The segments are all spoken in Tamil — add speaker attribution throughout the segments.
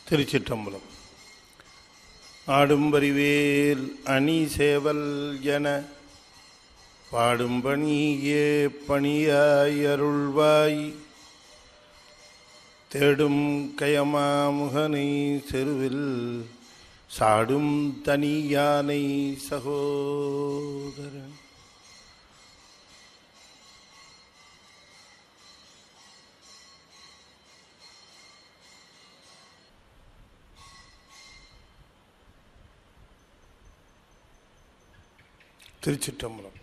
Speaker 1: திருச்சிற்றம்பலம் ஆடும்பரிவேல் அணி சேவல் என பாடும் பணியே பணியாய் அருள்வாய் தேடும் கயமாமுகனை செருவில் சாடும் தனி யானை சகோதரன் திருச்சிற்றம்பலம்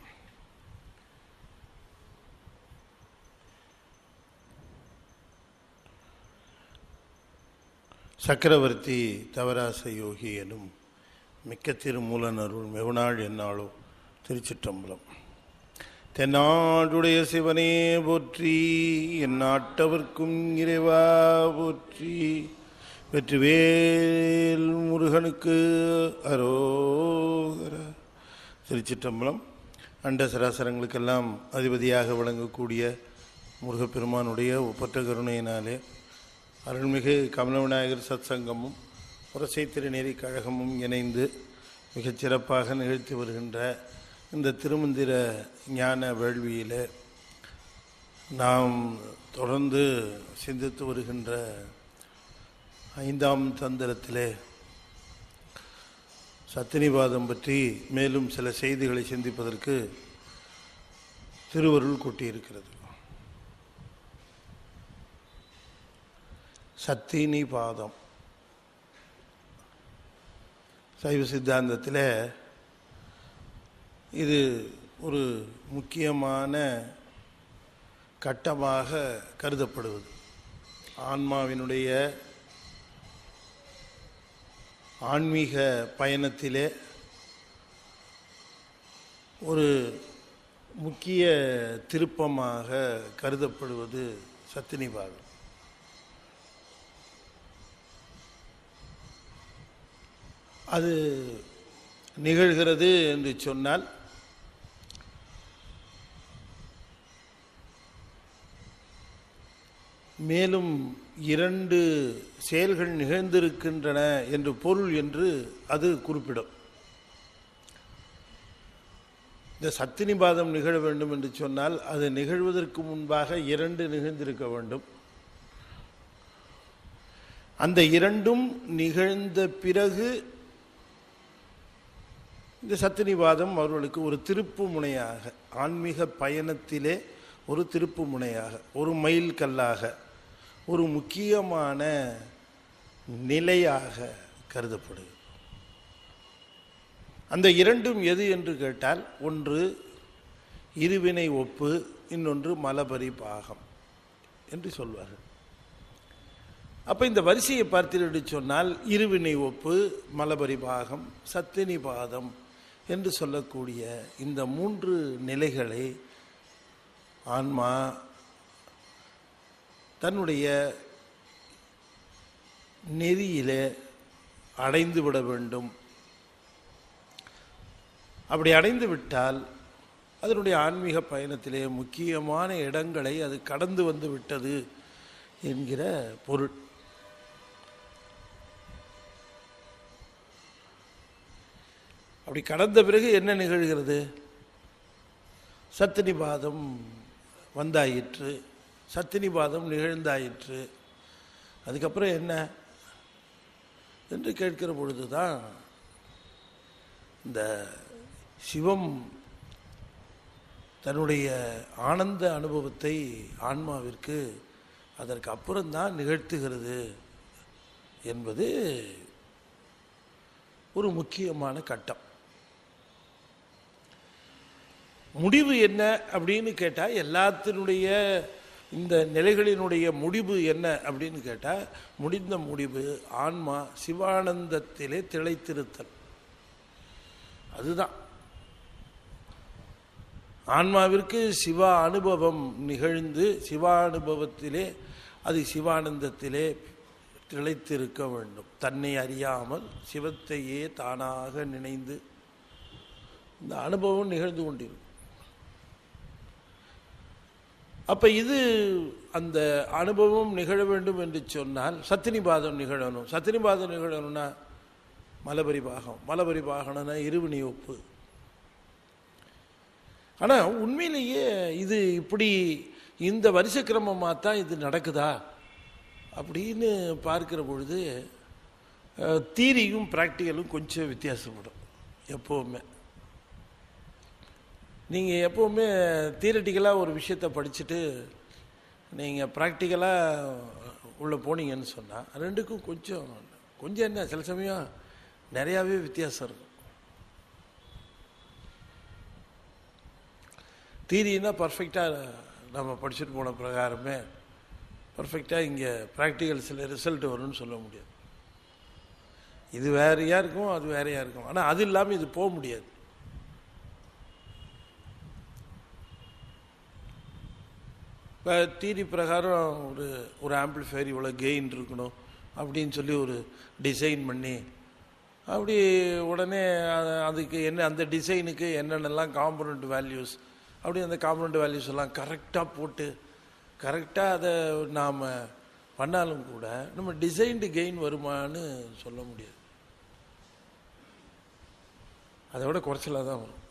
Speaker 1: சக்கரவர்த்தி தவராச யோகி எனும் மிக்க திருமூலனருள் மெகுநாள் என்னாளோ திருச்சிற்றம்பலம் தென்னாடுடைய சிவனே போற்றி என் நாட்டவர்க்கும் இறைவா போற்றி வெற்றிவேல் முருகனுக்கு அரோகர திருச்சிற்றம்பலம் அண்ட சராசரங்களுக்கெல்லாம் அதிபதியாக விளங்கக்கூடிய முருகப்பெருமானுடைய ஒப்பற்ற கருணையினாலே அருள்மிகு கமல விநாயகர் சத்சங்கமும் புரசை திருநெறி கழகமும் இணைந்து மிகச் சிறப்பாக நிகழ்த்தி வருகின்ற இந்த திருமந்திர ஞான வேள்வியில் நாம் தொடர்ந்து சிந்தித்து வருகின்ற ஐந்தாம் தந்திரத்திலே சத்தினிவாதம் பற்றி மேலும் சில செய்திகளை சிந்திப்பதற்கு திருவருள் கொட்டியிருக்கிறது சத்தினி பாதம் சைவ சித்தாந்தத்தில் இது ஒரு முக்கியமான கட்டமாக கருதப்படுவது ஆன்மாவினுடைய ஆன்மீக பயணத்திலே ஒரு முக்கிய திருப்பமாக கருதப்படுவது சத்தினிவாதம் அது நிகழ்கிறது என்று சொன்னால் மேலும் இரண்டு செயல்கள் நிகழ்ந்திருக்கின்றன என்று பொருள் என்று அது குறிப்பிடும் இந்த சத்தினிபாதம் நிகழ வேண்டும் என்று சொன்னால் அது நிகழ்வதற்கு முன்பாக இரண்டு நிகழ்ந்திருக்க வேண்டும் அந்த இரண்டும் நிகழ்ந்த பிறகு இந்த சத்தினிவாதம் அவர்களுக்கு ஒரு திருப்பு முனையாக ஆன்மீக பயணத்திலே ஒரு திருப்பு முனையாக ஒரு மைல் கல்லாக ஒரு முக்கியமான நிலையாக கருதப்படுது அந்த இரண்டும் எது என்று கேட்டால் ஒன்று இருவினை ஒப்பு இன்னொன்று மலபரி பாகம் என்று சொல்வார்கள் அப்போ இந்த வரிசையை பார்த்துட்டு சொன்னால் இருவினை ஒப்பு மலபரி பாகம் சத்தினி பாதம் என்று சொல்லக்கூடிய இந்த மூன்று நிலைகளை ஆன்மா தன்னுடைய நெறியிலே அடைந்து விட வேண்டும் அப்படி அடைந்து விட்டால் அதனுடைய ஆன்மீக பயணத்திலே முக்கியமான இடங்களை அது கடந்து வந்து விட்டது என்கிற பொருள் அப்படி கடந்த பிறகு என்ன நிகழ்கிறது சத்தினிபாதம் வந்தாயிற்று சத்தினிபாதம் நிகழ்ந்தாயிற்று அதுக்கப்புறம் என்ன என்று கேட்கிற பொழுது தான் இந்த சிவம் தன்னுடைய ஆனந்த அனுபவத்தை ஆன்மாவிற்கு அதற்கு அப்புறம்தான் நிகழ்த்துகிறது என்பது ஒரு முக்கியமான கட்டம் முடிவு என்ன அப்படின்னு கேட்டால் எல்லாத்தினுடைய இந்த நிலைகளினுடைய முடிவு என்ன அப்படின்னு கேட்டால் முடிந்த முடிவு ஆன்மா சிவானந்தத்திலே திளைத்திருத்தல் அதுதான் ஆன்மாவிற்கு சிவ அனுபவம் நிகழ்ந்து சிவானுபவத்திலே அது சிவானந்தத்திலே திளைத்திருக்க வேண்டும் தன்னை அறியாமல் சிவத்தையே தானாக நினைந்து இந்த அனுபவம் நிகழ்ந்து கொண்டிருக்கும் அப்போ இது அந்த அனுபவம் நிகழ வேண்டும் என்று சொன்னால் சத்தினிபாதம் நிகழணும் சத்தினிபாதம் நிகழணும்னா மலபரிபாகம் மலபரிபாகம்னா இருவினி ஒப்பு ஆனால் உண்மையிலேயே இது இப்படி இந்த வரிசை கிரமமாக தான் இது நடக்குதா அப்படின்னு பார்க்கிற பொழுது தீரியும் ப்ராக்டிக்கலும் கொஞ்சம் வித்தியாசப்படும் எப்போவுமே நீங்கள் எப்போவுமே தியரட்டிக்கலாக ஒரு விஷயத்தை படிச்சுட்டு நீங்கள் ப்ராக்டிக்கலாக உள்ளே போனீங்கன்னு சொன்னால் ரெண்டுக்கும் கொஞ்சம் கொஞ்சம் என்ன சில சமயம் நிறையாவே வித்தியாசம் இருக்கும் தீரின்னா பர்ஃபெக்டாக நம்ம படிச்சுட்டு போன பிரகாரமே பர்ஃபெக்டாக இங்கே ப்ராக்டிகல்ஸில் ரிசல்ட் வரும்னு சொல்ல முடியாது இது வேறையாக இருக்கும் அது வேறையாக இருக்கும் ஆனால் அது இல்லாமல் இது போக முடியாது இப்போ தீரி பிரகாரம் ஒரு ஒரு ஆம்பிளிஃபையர் இவ்வளோ கெயின் இருக்கணும் அப்படின்னு சொல்லி ஒரு டிசைன் பண்ணி அப்படி உடனே அதுக்கு என்ன அந்த டிசைனுக்கு என்னென்னலாம் காம்பனண்ட் வேல்யூஸ் அப்படி அந்த காம்பனண்ட் வேல்யூஸ் எல்லாம் கரெக்டாக போட்டு கரெக்டாக அதை நாம் பண்ணாலும் கூட நம்ம டிசைன்டு கெயின் வருமானு சொல்ல முடியாது அதை விட குறைச்சலாக தான் வரும்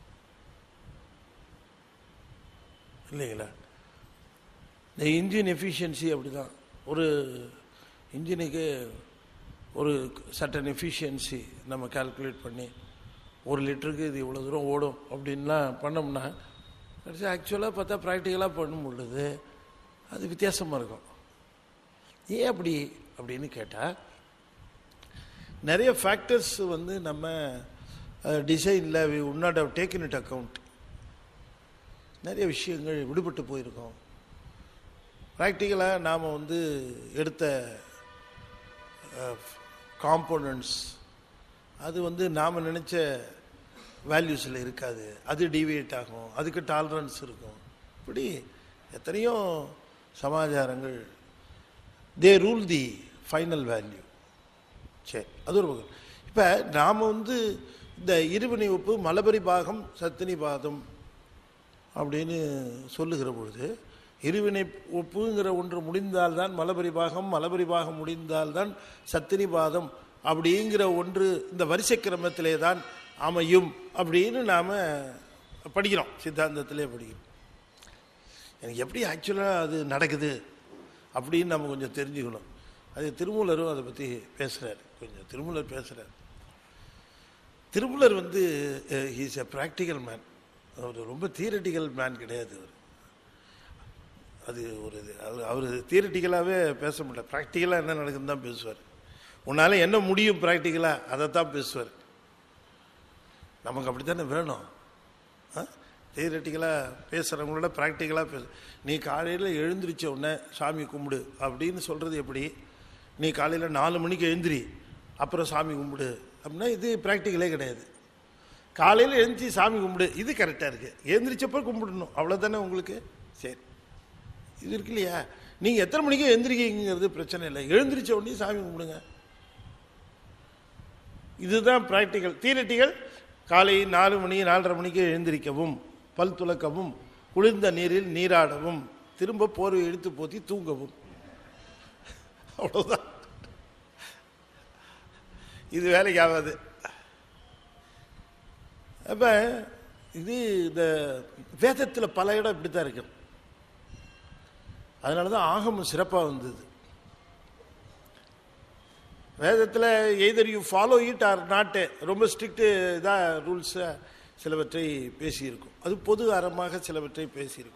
Speaker 1: இல்லைங்களா இந்த இன்ஜின் எஃபிஷியன்சி அப்படி தான் ஒரு இன்ஜினுக்கு ஒரு சட்டன் எஃபிஷியன்சி நம்ம கால்குலேட் பண்ணி ஒரு லிட்டருக்கு இது இவ்வளோ தூரம் ஓடும் அப்படின்லாம் பண்ணோம்னா கடைசி ஆக்சுவலாக பார்த்தா ப்ராக்டிக்கலாக பண்ணும் பொழுது அது வித்தியாசமாக இருக்கும் ஏன் அப்படி அப்படின்னு கேட்டால் நிறைய ஃபேக்டர்ஸ் வந்து நம்ம டிசைனில் we would not have taken it account நிறைய விஷயங்கள் விடுபட்டு போயிருக்கோம் ப்ராக்டிக்கலாக நாம் வந்து எடுத்த காம்போனன்ட்ஸ் அது வந்து நாம் நினச்ச வேல்யூஸில் இருக்காது அது டிவியேட் ஆகும் அதுக்கு டாலரன்ஸ் இருக்கும் இப்படி எத்தனையோ சமாச்சாரங்கள் they rule the final value சரி அது ஒரு பக்கம் இப்போ நாம் வந்து இந்த இருவினை ஒப்பு மலபரி பாகம் சத்தினி பாதம் அப்படின்னு சொல்லுகிற பொழுது இருவினை ஒப்புங்கிற ஒன்று முடிந்தால்தான் மலபரி பாகம் மலபரி பாகம் முடிந்தால்தான் சத்தினி பாதம் அப்படிங்கிற ஒன்று இந்த வரிசை கிரமத்திலே தான் அமையும் அப்படின்னு நாம் படிக்கிறோம் சித்தாந்தத்திலே படிக்கிறோம் எனக்கு எப்படி ஆக்சுவலாக அது நடக்குது அப்படின்னு நம்ம கொஞ்சம் தெரிஞ்சுக்கணும் அது திருமூலரும் அதை பற்றி பேசுகிறார் கொஞ்சம் திருமூலர் பேசுகிறார் திருமூலர் வந்து ஹீஸ் எ ப்ராக்டிக்கல் மேன் அவர் ரொம்ப தியரட்டிக்கல் மேன் கிடையாது அவர் அது ஒரு இது அவர் அவர் தியரட்டிக்கலாகவே பேச முடியல ப்ராக்டிக்கலாக என்ன நடக்குதுன்னு தான் பேசுவார் உன்னால் என்ன முடியும் ப்ராக்டிக்கலாக அதை தான் பேசுவார் நமக்கு அப்படி தானே வேணும் தியரட்டிக்கலாக பேசுகிறவங்களோட ப்ராக்டிக்கலாக பேசு நீ காலையில் எழுந்திரிச்ச உடனே சாமி கும்பிடு அப்படின்னு சொல்கிறது எப்படி நீ காலையில் நாலு மணிக்கு எழுந்திரி அப்புறம் சாமி கும்பிடு அப்படின்னா இது ப்ராக்டிக்கலே கிடையாது காலையில் எழுந்திரி சாமி கும்பிடு இது கரெக்டாக இருக்குது எழுந்திரிச்சப்போ கும்பிடணும் அவ்வளோதானே உங்களுக்கு சரி இது இருக்கு இல்லையா நீங்கள் எத்தனை மணிக்கு எழுந்திரிக்கீங்கிறது பிரச்சனை இல்லை எழுந்திரிச்ச உடனே சாமி கும்பிடுங்க இதுதான் ப்ராக்டிக்கல் தியரட்டிக்கல் காலை நாலு மணி நாலரை மணிக்கு எழுந்திரிக்கவும் பல் துலக்கவும் குளிர்ந்த நீரில் நீராடவும் திரும்ப போர்வை எடுத்து போத்தி தூங்கவும் அவ்வளோதான் இது வேலைக்கு ஆகாது அப்போ இது இந்த வேதத்தில் பல இடம் இப்படி தான் இருக்கு அதனால தான் ஆகமம் சிறப்பாக வந்தது வேதத்தில் either you follow it or not ரொம்ப ஸ்ட்ரிக்ட்டு இதாக ரூல்ஸை சிலவற்றை பேசியிருக்கும் அது பொது அறமாக சிலவற்றை பேசியிருக்கும்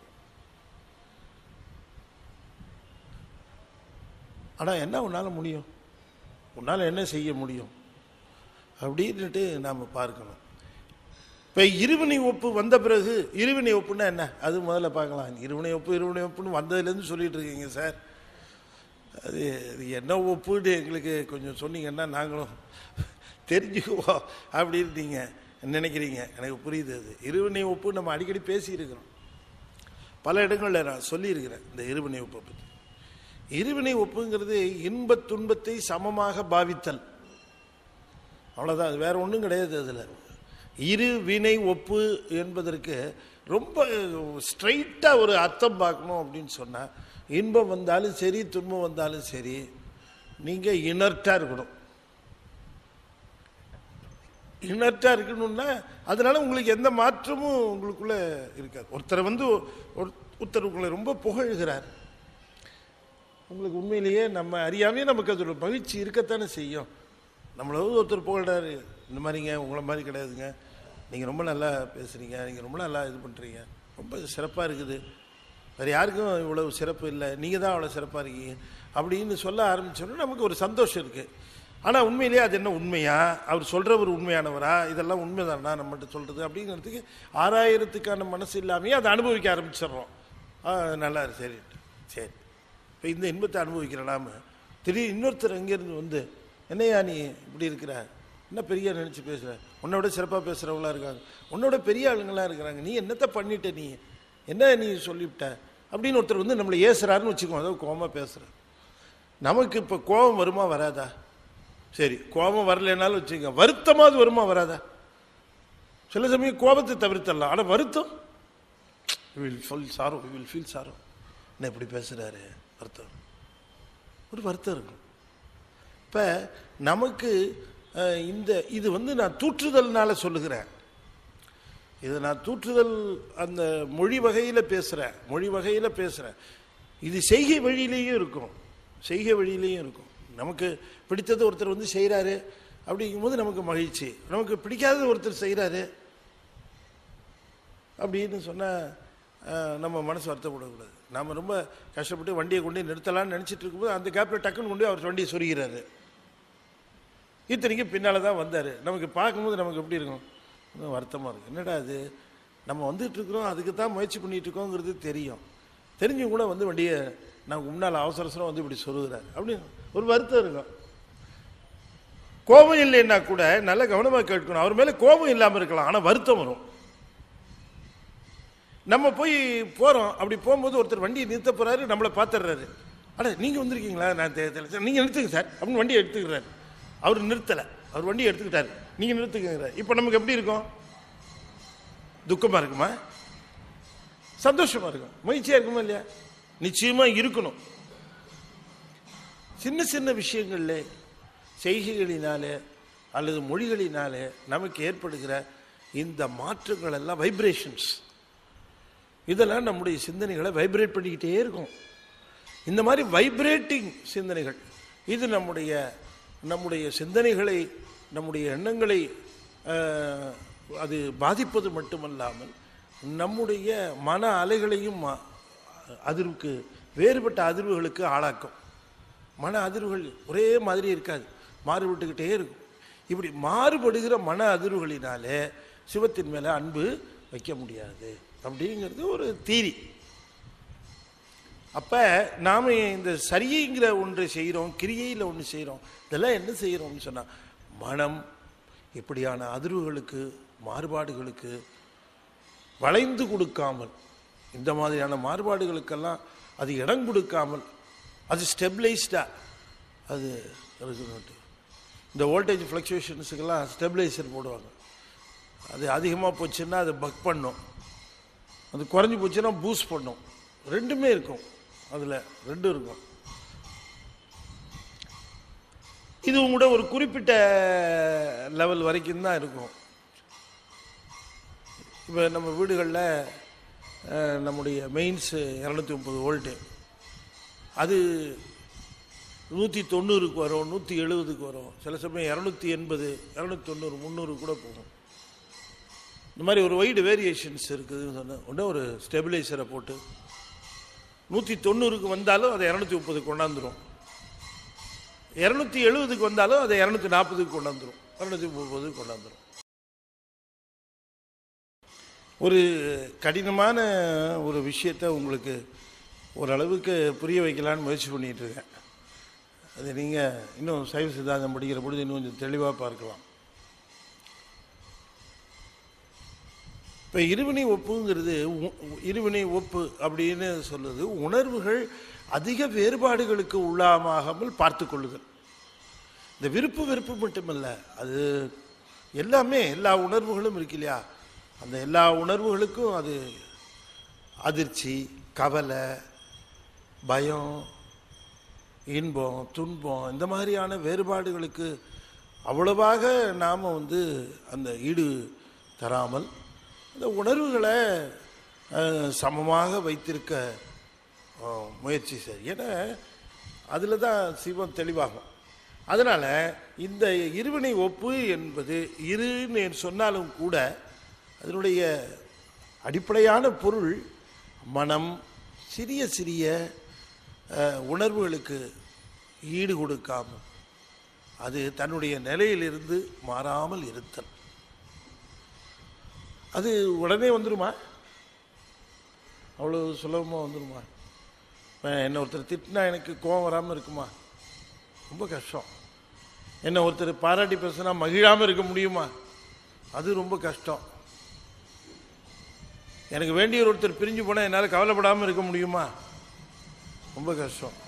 Speaker 1: ஆனால் என்ன உன்னால் முடியும் உன்னால் என்ன செய்ய முடியும் அப்படின்ட்டு நாம் பார்க்கணும் இப்போ இருவினை ஒப்பு வந்த பிறகு இருவினை ஒப்புன்னா என்ன அது முதல்ல பார்க்கலாம் இருவினை ஒப்பு இருவினை ஒப்புன்னு வந்ததுலேருந்து சொல்லிட்டு இருக்கீங்க சார் அது அது என்ன ஒப்புன்னு எங்களுக்கு கொஞ்சம் சொன்னீங்கன்னா நாங்களும் தெரிஞ்சுக்குவோம் அப்படின்னு நீங்கள் நினைக்கிறீங்க எனக்கு புரியுது அது இருவினை ஒப்பு நம்ம அடிக்கடி பேசியிருக்கிறோம் பல இடங்களில் நான் சொல்லியிருக்கிறேன் இந்த இருவினை ஒப்பை பற்றி இருவினை ஒப்புங்கிறது இன்பத் துன்பத்தை சமமாக பாவித்தல் அவ்வளோதான் அது வேற ஒன்றும் கிடையாது அதில் இரு வினை ஒப்பு என்பதற்கு ரொம்ப ஸ்ட்ரைட்டாக ஒரு அர்த்தம் பார்க்கணும் அப்படின்னு சொன்னால் இன்பம் வந்தாலும் சரி துன்பம் வந்தாலும் சரி நீங்கள் இனர்ட்டாக இருக்கணும் இனர்ட்டாக இருக்கணும்னா அதனால உங்களுக்கு எந்த மாற்றமும் உங்களுக்குள்ள இருக்காது ஒருத்தரை வந்து ஒரு ஒருத்தர் உங்களை ரொம்ப புகழ்கிறார் உங்களுக்கு உண்மையிலேயே நம்ம அறியாமையே நமக்கு அதோட மகிழ்ச்சி இருக்கத்தானே செய்யும் நம்மள வந்து ஒருத்தர் புகழ்றாரு இந்த மாதிரிங்க உங்களை மாதிரி கிடையாதுங்க நீங்கள் ரொம்ப நல்லா பேசுகிறீங்க நீங்கள் ரொம்ப நல்லா இது பண்ணுறீங்க ரொம்ப சிறப்பாக இருக்குது வேறு யாருக்கும் இவ்வளவு சிறப்பு இல்லை நீங்கள் தான் அவ்வளோ சிறப்பாக இருக்கீங்க அப்படின்னு சொல்ல ஆரம்பிச்சோன்னா நமக்கு ஒரு சந்தோஷம் இருக்குது ஆனால் உண்மையிலேயே அது என்ன உண்மையா அவர் சொல்கிறவர் உண்மையானவரா இதெல்லாம் உண்மைதானா நம்மகிட்ட சொல்கிறது அப்படிங்கிறதுக்கு ஆறாயிரத்துக்கான மனசு இல்லாமையே அதை அனுபவிக்க ஆரம்பிச்சிடுறோம் ஆ நல்லா இருக்கு சரி சரி இப்போ இந்த இன்பத்தை அனுபவிக்கிற நாம திடீர் இன்னொருத்தர் அங்கேருந்து வந்து என்னையா நீ இப்படி இருக்கிற என்ன பெரிய நினச்சி பேசுகிற உன்னோட சிறப்பாக பேசுகிறவங்களா இருக்காங்க உன்னோட பெரிய ஆளுங்களாம் இருக்கிறாங்க நீ என்னத்தை பண்ணிட்ட நீ என்ன நீ சொல்லிவிட்ட அப்படின்னு ஒருத்தர் வந்து நம்மளை ஏசுறாருன்னு வச்சுக்கோ அதாவது கோபமாக பேசுகிற நமக்கு இப்போ கோபம் வருமா வராதா சரி கோபம் வரலைனாலும் வச்சுக்க வருத்தமாவது வருமா வராதா சில சமயம் கோபத்தை தவிர்த்தரலாம் ஆனால் வருத்தம் will feel sorrow will feel sorrow என்ன இப்படி பேசுகிறாரு வருத்தம் ஒரு வருத்தம் இருக்கும் இப்போ நமக்கு அஹ், இந்த இது வந்து நான் தூற்றுதல்னால சொல்லுகிறேன் இது நான் தூற்றுதல் அந்த மொழி வகையில் பேசுகிறேன் மொழி வகையில் பேசுகிறேன் இது செய்கை வழியிலேயும் இருக்கும் செய்கை வழியிலேயும் இருக்கும் நமக்கு பிடித்தது ஒருத்தர் வந்து செய்கிறாரு அப்படிங்கும்போது நமக்கு மகிழ்ச்சி நமக்கு பிடிக்காதது ஒருத்தர் செய்கிறாரு அப்படின்னு சொன்னால் நம்ம மனசு வருத்தப்படக்கூடாது நாம் ரொம்ப கஷ்டப்பட்டு வண்டியை கொண்டு போய் நிறுத்தலாம்னு நினச்சிட்டு இருக்கும்போது அந்த கேப்பில் டக்குன்னு கொண்டு போய் அவர் வண்டியை சொருகிறாரு இத்தனைக்கும் பின்னால் தான் வந்தார் நமக்கு பார்க்கும்போது நமக்கு எப்படி இருக்கும் இன்னும் வருத்தமாக இருக்கும் என்னடா அது நம்ம வந்துட்டு இருக்கிறோம் அதுக்கு தான் முயற்சி பண்ணிட்டு இருக்கோங்கிறது தெரியும் தெரிஞ்சும் கூட வந்து வண்டியை நமக்கு முன்னால் அவசர அவசரம் வந்து இப்படி சொருகிறாரு அப்படின்னு ஒரு வருத்தம் இருக்கும் கோபம் இல்லைன்னா கூட நல்ல கவனமாக கேட்கணும் அவர் மேலே கோபம் இல்லாமல் இருக்கலாம் ஆனால் வருத்தம் வரும் நம்ம போய் போகிறோம் அப்படி போகும்போது ஒருத்தர் வண்டியை நிறுத்த போகிறாரு நம்மளை பார்த்துடுறாரு அட நீங்கள் வந்திருக்கீங்களா நான் தெரியல சார் நீங்கள் நிறுத்துங்க சார் அப்படின்னு வண்டியை எடுத்துக்கிறாரு அவர் நிறுத்தலை அவர் வண்டியை எடுத்துக்கிட்டாரு நீங்கள் நிறுத்துக்கிறார் இப்போ நமக்கு எப்படி இருக்கும் துக்கமாக இருக்குமா சந்தோஷமாக இருக்கும் மகிழ்ச்சியாக இருக்குமா இல்லையா நிச்சயமாக இருக்கணும் சின்ன சின்ன விஷயங்கள்ல செய்கைகளினாலே அல்லது மொழிகளினாலே நமக்கு ஏற்படுகிற இந்த மாற்றங்கள் எல்லாம் வைப்ரேஷன்ஸ் இதெல்லாம் நம்முடைய சிந்தனைகளை வைப்ரேட் பண்ணிக்கிட்டே இருக்கும் இந்த மாதிரி வைப்ரேட்டிங் சிந்தனைகள் இது நம்முடைய நம்முடைய சிந்தனைகளை நம்முடைய எண்ணங்களை அஹ், அது பாதிப்பது மட்டுமல்லாமல் நம்முடைய மன அலைகளையும் அ- அதிர்வுக்கு வேறுபட்ட அதிர்வுகளுக்கு ஆளாக்கும் மன அதிர்வுகள் ஒரே மாதிரி இருக்காது மாறுபட்டுக்கிட்டே இருக்கும் இப்படி மாறுபடுகிற மன அதிர்வுகளினாலே சிவத்தின் மேலே அன்பு வைக்க முடியாது அப்படிங்கிறது ஒரு தீரி அப்போ நாம் இந்த சரிங்கிற ஒன்று செய்கிறோம் கிரியையில் ஒன்று செய்கிறோம் இதெல்லாம் என்ன செய்கிறோம்னு சொன்னால் மனம் இப்படியான அதிர்வுகளுக்கு மாறுபாடுகளுக்கு வளைந்து கொடுக்காமல் இந்த மாதிரியான மாறுபாடுகளுக்கெல்லாம் அது இடம் கொடுக்காமல் அது ஸ்டெபிளைஸ்டாக அது இருக்கணும் இந்த வோல்டேஜ் ஃப்ளக்சுவேஷன்ஸுக்கெல்லாம் ஸ்டெபிளைசர் போடுவாங்க அது அதிகமாக போச்சுன்னா அது பக் பண்ணும் அது குறைஞ்சி போச்சுன்னா பூஸ்ட் பண்ணும் ரெண்டுமே இருக்கும் அதில் ரெண்டும் இருக்கும் இது கூட ஒரு குறிப்பிட்ட லெவல் வரைக்கும் தான் இருக்கும் இப்போ நம்ம வீடுகளில் அஹ், நம்முடைய மெயின்ஸு இரநூத்தி முப்பது வோல்ட்டு அது நூற்றி தொண்ணூறுக்கு வரும் நூற்றி எழுபதுக்கு வரும் சில சமயம் இரநூத்தி எண்பது இரநூத்தி தொண்ணூறு முந்நூறு கூட போகும் இந்த மாதிரி ஒரு வைடு வேரியேஷன்ஸ் இருக்குதுன்னு சொன்னேன் உடனே ஒரு ஸ்டெபிளைசரை போட்டு நூற்றி தொண்ணூறுக்கு வந்தாலும் அதை இரநூத்தி முப்பது கொண்டாந்துரும் இரநூத்தி எழுபதுக்கு வந்தாலும் அதை இரநூத்தி நாற்பதுக்கு கொண்டாந்துரும் இரநூத்தி முப்பதுக்கு கொண்டாந்துரும் ஒரு கடினமான ஒரு விஷயத்தை உங்களுக்கு ஓரளவுக்கு புரிய வைக்கலான்னு முயற்சி பண்ணிட்டு இருக்கேன் அது நீங்கள் இன்னும் சைவ சித்தாந்தம் படிக்கிற பொழுது இன்னும் கொஞ்சம் தெளிவாக பார்க்கலாம் இப்போ இருவினை ஒப்புங்கிறது உ- உ- இருவினை ஒப்பு அப்படின்னு சொல்லுது உணர்வுகள் அதிக வேறுபாடுகளுக்கு உள்ளாமாகாமல் பார்த்து கொள்ளுதல் இந்த விருப்பு வெறுப்பு மட்டுமல்ல அது எல்லாமே எல்லா உணர்வுகளும் இருக்கு இல்லையா அந்த எல்லா உணர்வுகளுக்கும் அது அதிர்ச்சி கவலை பயம் இன்பம் துன்பம் இந்த மாதிரியான வேறுபாடுகளுக்கு அவ்வளவாக நாம் வந்து அந்த ஈடு தராமல் அந்த உணர்வுகளை அஹ், சமமாக வைத்திருக்க அஹ், முயற்சி செய் ஏன்னா அதில் தான் சிவம் தெளிவாகும் அதனால் இந்த இருவினை ஒப்பு என்பது இருன்னு சொன்னாலும் கூட அதனுடைய அடிப்படையான பொருள் மனம் சிறிய சிறிய அஹ், உணர்வுகளுக்கு ஈடு கொடுக்காமல் அது தன்னுடைய நிலையிலிருந்து மாறாமல் இருத்தல் அது உடனே வந்துருமா அவ்வளோ சுலபமாக வந்துருமா இப்போ என்ன ஒருத்தர் திட்டினா எனக்கு கோவம் வராமல் இருக்குமா ரொம்ப கஷ்டம் என்ன ஒருத்தர் பாராட்டி பேசினா மகிழாமல் இருக்க முடியுமா அது ரொம்ப கஷ்டம் எனக்கு வேண்டிய ஒருத்தர் பிரிஞ்சு போனால் என்னால் கவலைப்படாமல் இருக்க முடியுமா ரொம்ப கஷ்டம்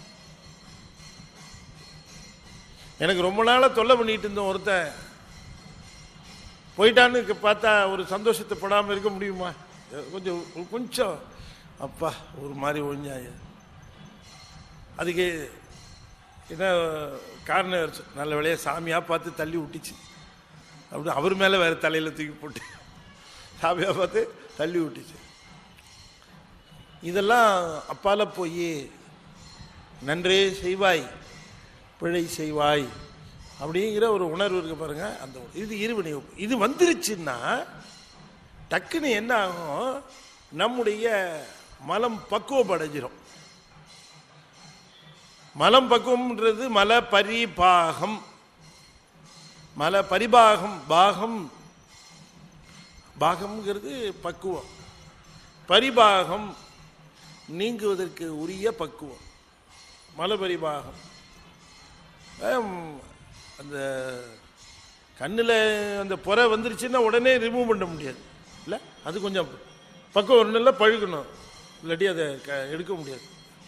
Speaker 1: எனக்கு ரொம்ப நாளாக தொல்லை பண்ணிட்டு இருந்த ஒருத்தன் போயிட்டான்னு க- பார்த்தா ஒரு சந்தோஷத்தை படாமல் இருக்க முடியுமா கொஞ்சம் கொஞ்சம் அப்பா ஒரு மாதிரி ஒழிஞ்சாய அதுக்கு என்ன காரணம் இருந்துச்சு. நல்ல வேலையாக சாமியாக பார்த்து தள்ளி விட்டுச்சு அப்படி அவர் மேலே வேற தலையில் தூக்கி போட்டு சாமியாக பார்த்து தள்ளி விட்டுச்சு இதெல்லாம் அப்பால போய் நன்றே செய்வாய் பிழை செய்வாய் அப்படிங்கிற ஒரு உணர்வு இருக்கு பாருங்க அந்த ஒரு- இது இருவினை ஒப்பு. இது வந்துருச்சுன்னா டக்குன்னு என்ன ஆகும் நம்முடைய மலம் பக்குவப்படைஞ்சிரும் மலம் பக்குவம்ன்றது மல பரிபாகம் மல பரிபாகம் பாகம் பாகம்ங்கிறது பக்குவம் பரிபாகம் நீங்குவதற்கு உரிய பக்குவம் மலபரிபாகம் ஆம், அந்த கண்ணில் அந்த புறை வந்துருச்சுன்னா உடனே ரிமூவ் பண்ண முடியாது இல்லை அது கொஞ்சம் பக்கம் ஒரு நல்லா பழுகணும் இல்லாட்டி அதை க எடுக்க முடியாது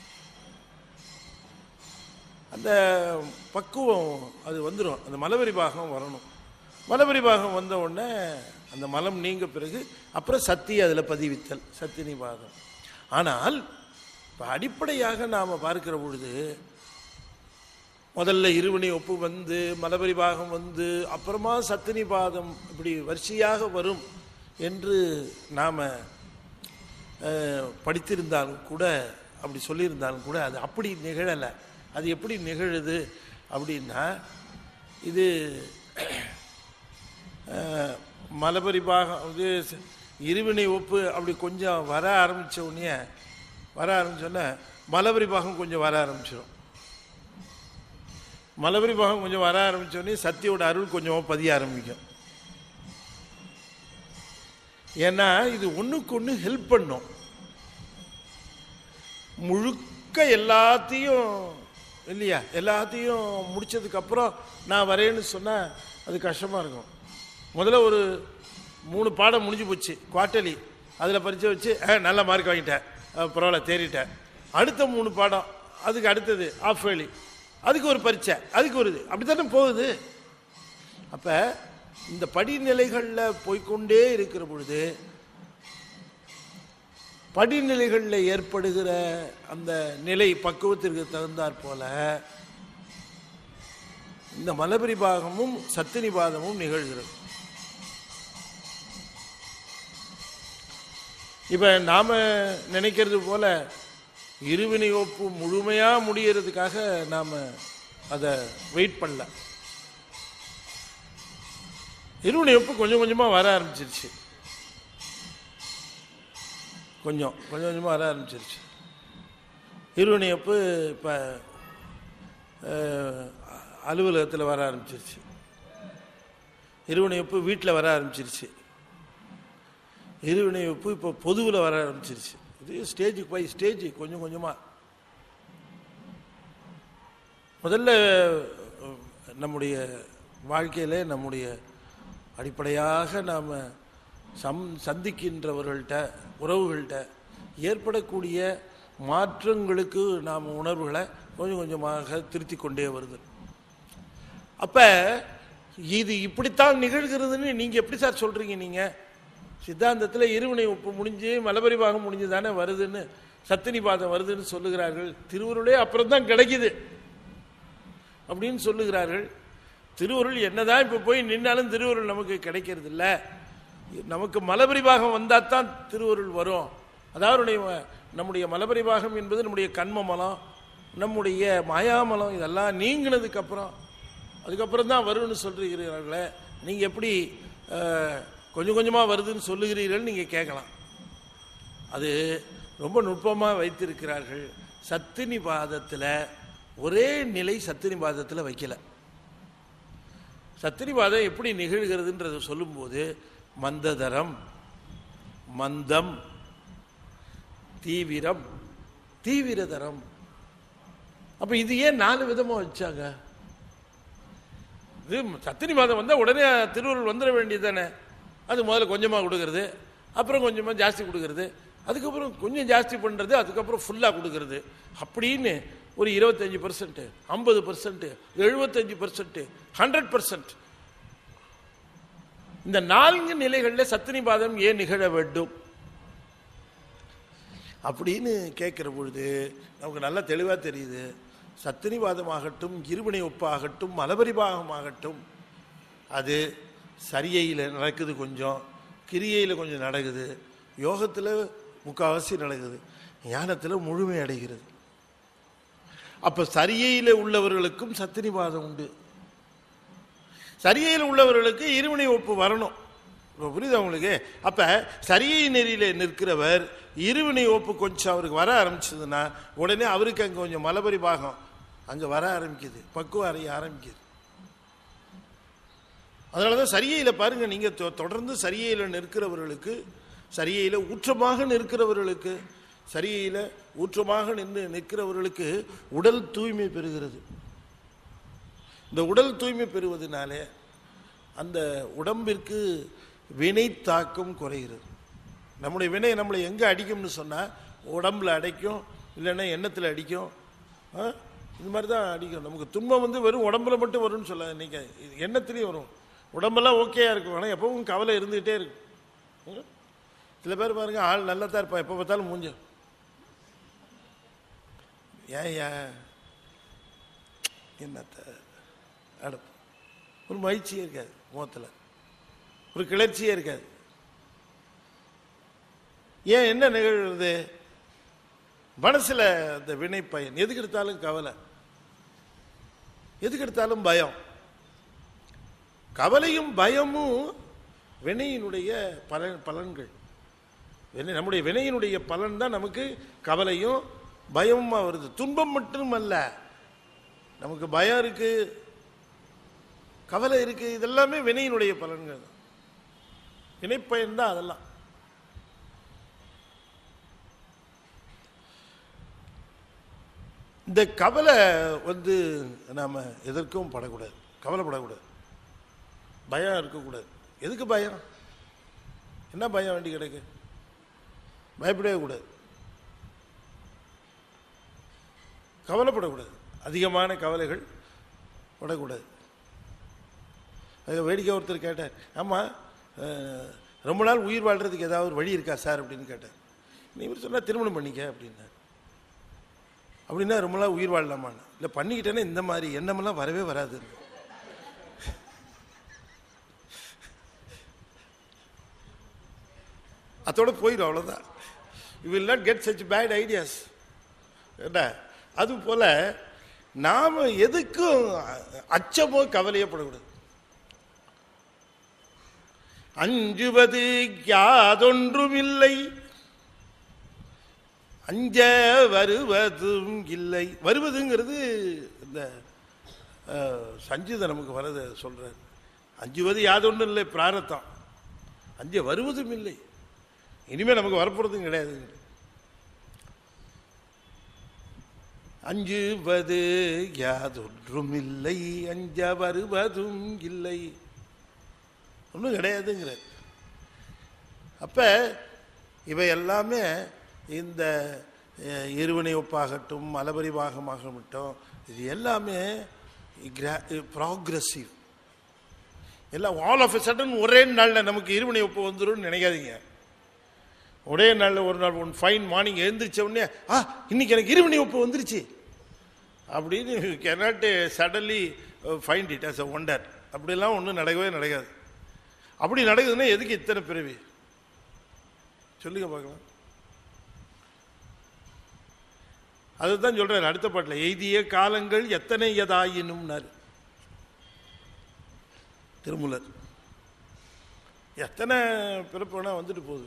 Speaker 1: அந்த பக்குவம் அது வந்துடும் அந்த மலவரி பாகம் வரணும் மலவரி பாகம் வந்த உடனே அந்த மலம் நீங்க பிறகு அப்புறம் சக்தி அதில் பதிவித்தல் சத்தினி பாகம் ஆனால் இப்போ அடிப்படையாக நாம் பார்க்கிற பொழுது முதல்ல இருவினை ஒப்பு வந்து மலபரி பாகம் வந்து அப்புறமா சத்தினி பாதம் இப்படி வரிசையாக வரும் என்று நாம் படித்திருந்தாலும் கூட அப்படி சொல்லியிருந்தாலும் கூட அது அப்படி நிகழலை அது எப்படி நிகழுது அப்படின்னா இது அஹ், மலபரி பாகம் இது ச- இருவினை ஒப்பு அப்படி கொஞ்சம் வர ஆரம்பிச்ச உடனே வர ஆரம்பிச்சோன்னே மலபரி பாகம் கொஞ்சம் வர ஆரம்பிச்சிடும் மலபரி பாகம் கொஞ்சம் வர ஆரம்பிச்ச உடனே சத்தியோட அருள் கொஞ்சம் பதிய ஆரம்பிக்கும் ஏன்னா இது ஒண்ணுக்கு ஒன்று ஹெல்ப் பண்ணும் முழுக்க எல்லாத்தையும் இல்லையா எல்லாத்தையும் முடிச்சதுக்கு அப்புறம் நான் வரேன்னு சொன்னா அது கஷ்டமா இருக்கும் முதல்ல ஒரு மூணு பாடம் முடிஞ்சு போச்சு குவார்ட்டர்லி அதில் பரிச்சை வச்சு "ஆ, நல்ல மார்க் வாங்கிட்டேன் அஹ், பரவாயில்ல தேறிட்டேன் அடுத்த மூணு பாடம் அதுக்கு அடுத்தது ஆஃப் ஏர்லி அதுக்கு ஒரு பரீட்சை அதுக்கு ஒரு இது அப்படித்தானே போகுது அப்போ இந்த படிநிலைகளில் போய்க்கொண்டே இருக்கிற பொழுது படிநிலைகளில் ஏற்படுகிற அந்த நிலை பக்குவத்திற்கு தகுந்தாற் போல இந்த மலபரி பாகமும் சத்தினி பாதமும் நிகழ்கிறது இப்ப நாம நினைக்கிறது போல இருவினை ஒப்பு முழுமையா முடியறதுக்காக நாம அதை வெயிட் பண்ணல இருவினை ஒப்பு கொஞ்சம் கொஞ்சமா வர ஆரம்பிச்சிருச்சு கொஞ்சம் கொஞ்சம் கொஞ்சமாக வர ஆரம்பிச்சிருச்சு இருவினையப்பு இப்போ அலுவலகத்தில் வர ஆரம்பிச்சிருச்சு இருவினையப்பு வீட்டில் வர ஆரம்பிச்சிருச்சு இருவினையப்பு இப்போ பொதுவில் வர ஆரம்பிச்சிருச்சு இது ஸ்டேஜுக்கு போய் ஸ்டேஜ் கொஞ்சம் கொஞ்சமாக முதல்ல அஹ், நம்முடைய வாழ்க்கையில நம்முடைய அடிப்படையாக நாம் சம் சந்திக்கின்றவர்கள்ட்ட உறவுகள்கிட்ட ஏற்படக்கூடிய மாற்றங்களுக்கு நாம் உணர்வுகளை கொஞ்சம் கொஞ்சமாக திருத்தி கொண்டே வருது அப்போ இது இப்படித்தான் நிகழ்கிறதுன்னு நீங்க எப்படி சார் சொல்றீங்க நீங்க சித்தாந்தத்தில் இருவினை உப்பு முடிஞ்சு மலபரிபாகம் முடிஞ்சு தானே வருதுன்னு சத்தினிபாதம் வருதுன்னு சொல்லுகிறார்கள் திருவுருளே அப்புறம் தான் கிடைக்குது அப்படின்னு சொல்லுகிறார்கள் திருவுருள் என்னதான் இப்போ போய் நின்னாலும் திருவுருள் நமக்கு கிடைக்கிறது இல்ல நமக்கு மலபரிபாகம் வந்தால் தான் திருவுருள் வரும் அதாவது நம்முடைய மலபரிபாகம் என்பது நம்முடைய கண்ம மலம் நம்முடைய மாயாமலம் இதெல்லாம் நீங்கினதுக்கு அப்புறம் அதுக்கப்புறம் தான் வரும்னு சொல்லுகிறீர்களே நீங்கள் எப்படி அஹ், கொஞ்சம் கொஞ்சமாக வருதுன்னு சொல்லுகிறீர்கள் நீங்கள் கேட்கலாம் அது ரொம்ப நுட்பமாக வைத்திருக்கிறார்கள் சத்தினி பாதத்தில் ஒரே நிலை சத்தினி பாதத்தில் வைக்கல சத்தினி பாதம் எப்படி நிகழ்கிறதுன்றதை சொல்லும்போது மந்ததரம் மந்தம் தீவிரம் தீவிரதரம் அப்ப இது ஏன் நாலு விதமா வச்சாங்க இது சத்தினி மாதம் வந்தால் உடனே திருவருள் வந்துட வேண்டியது தானே அது முதல்ல கொஞ்சமாக கொடுக்கறது அப்புறம் கொஞ்சமாக ஜாஸ்தி கொடுக்கறது அதுக்கப்புறம் கொஞ்சம் ஜாஸ்தி பண்ணுறது அதுக்கப்புறம் ஃபுல்லாக கொடுக்கறது அப்படின்னு ஒரு இருபத்தஞ்சி பர்சன்ட் ஐம்பது பர்சன்ட் எழுபத்தஞ்சு பர்சன்ட் ஹண்ட்ரட் பர்சன்ட் இந்த நான்கு நிலைகளில் சத்தினி பாதம் ஏன் நிகழ வேண்டும் அப்படின்னு கேட்குற பொழுது நமக்கு நல்லா தெளிவாக தெரியுது சத்தினிவாதமாகட்டும் இருவினை ஒப்பாகட்டும் மலபரிபாகமாகட்டும் அது சரியையில் நடக்குது கொஞ்சம் கிரியையில் கொஞ்சம் நடக்குது யோகத்தில் முக்கால்வாசி நடக்குது ஞானத்தில் முழுமை அடைகிறது அப்போ சரியையில் உள்ளவர்களுக்கும் சத்தினிவாதம் உண்டு சரியையில் உள்ளவர்களுக்கு இருவினை ஒப்பு வரணும் இப்போ புரியுதா உங்களுக்கு அப்ப சரியை நெறியில நிற்கிறவர் இருவினை ஒப்பு கொஞ்சம் அவருக்கு வர ஆரம்பிச்சதுன்னா உடனே அவருக்கு அங்க கொஞ்சம் மலபரி பாகம் அங்க வர ஆரம்பிக்குது பக்குவம் அறைய ஆரம்பிக்குது அதனாலதான் சரியையில பாருங்க நீங்க தொ- தொடர்ந்து சரியையில நிற்கிறவர்களுக்கு சரியையில ஊற்றமாக நிற்கிறவர்களுக்கு சரியையில ஊற்றமாக நின்று நிற்கிறவர்களுக்கு உடல் தூய்மை பெறுகிறது இந்த உடல் தூய்மை பெறுவதனாலே அந்த உடம்பிற்கு வினை தாக்கம் குறைகிறது நம்முடைய வினை நம்மளை எங்கே அடிக்கும்னு சொன்னால் உடம்புல அடைக்கும் இல்லைன்னா எண்ணத்தில் அடிக்கும் ஆ? இது மாதிரி தான் அடிக்கும் நமக்கு துன்பம் வந்து வெறும் உடம்புல மட்டும் வரும்னு சொல்ல இன்னைக்கு இது எண்ணத்துலேயும் வரும் உடம்பெல்லாம் ஓகேயா இருக்கும் ஆனால் எப்பவும் கவலை இருந்துகிட்டே இருக்கும் ம்? சில பேர் பாருங்க ஆள் நல்லா தான் இருப்பான் எப்போ பார்த்தாலும் மூஞ்ச ஏன் ஏன் என்னத்த அடுப்பு ஒரு மகிழ்ச்சியே இருக்காது முகத்தில் ஒரு கிளர்ச்சியே இருக்காது ஏன் என்ன நிகழ்கிறது மனசுல அந்த வினை பயன் எதுக்கு எடுத்தாலும் கவலை எதுக்கு எடுத்தாலும் பயம் கவலையும் பயமும் வினையினுடைய பலன் பலன்கள் வினை நம்முடைய வினையினுடைய பலன் தான் நமக்கு கவலையும் பயமுமா வருது துன்பம் மட்டுமல்ல நமக்கு பயம் இருக்கு கவலை இருக்கு இதெல்லாமே வினையினுடைய பலன்கள் தான் வினைப்பயன் தான் அதெல்லாம் இந்த கவலை வந்து நாம எதற்கும் படக்கூடாது கவலைப்படக்கூடாது பயம் இருக்கக்கூடாது எதுக்கு பயம் என்ன பயம் வேண்டி கிடக்கு பயப்படவே கூடாது கவலைப்படக்கூடாது அதிகமான கவலைகள் படக்கூடாது அது வேடிக்கை ஒருத்தர் கேட்டார் ஆமாம் ரொம்ப நாள் உயிர் வாழ்றதுக்கு ஏதாவது ஒரு வழி இருக்கா சார் அப்படின்னு கேட்டார் நீ இவர் சொன்னால் திருமணம் பண்ணிக்க அப்படின்னார் அப்படின்னா ரொம்ப நாள் உயிர் வாழலாமான்னு இல்லை பண்ணிக்கிட்டேன்னா இந்த மாதிரி எண்ணமெல்லாம் வரவே வராது அதோட போயிடும் அவ்வளோதான் you will not get such bad ideas என்ன அது போல நாம எதுக்கும் அச்சமோ கவலையப்படக்கூடாது அஞ்சுவது யாதொன்றும் இல்லை அஞ்ச வருவதும் இல்லை வருவதுங்கிறது இந்த அஹ், சஞ்சித நமக்கு வரத சொல்றார் அஞ்சுவது யாதொன்றும் இல்லை பிராரத்தம் அஞ்ச வருவதும் இல்லை இனிமே நமக்கு வரப்போறதும் கிடையாது அஞ்சுவது யாதொன்றும் இல்லை அஞ்ச வருவதும் இல்லை ஒன்றும் கிடையாதுங்கிற அப்ப இவை எல்லாமே இந்த அஹ், இருவினை ஒப்பாகட்டும் மலபரிவாகமாகட்டும் இது எல்லாமே ப்ராக்ரஸிவ் எல்லாம் ஆல் ஆஃப் சடன் ஒரே நாளில் நமக்கு இருமணி ஒப்பு வந்துடும் நினைக்காதீங்க ஒரே நாளில் ஒரு நாள் ஒன் ஃபைன் மார்னிங் எழுந்திரிச்ச உடனே ஆ இன்னைக்கு எனக்கு இருமணி ஒப்பு வந்துருச்சு அப்படின்னு cannot suddenly find it as a wonder அப்படிலாம் ஒன்றும் நடக்கவே நடக்காது அப்படி நடக்குதுன்னா எதுக்கு இத்தனை பிறவி சொல்லுங்க பார்க்கலாம் அதுதான் சொல்றாரு அடுத்த பாட்டில் எய்திய காலங்கள் எத்தனை எதாயினும்னாரு திருமுலர் எத்தனை பிறப்பு வேணா வந்துட்டு போகுது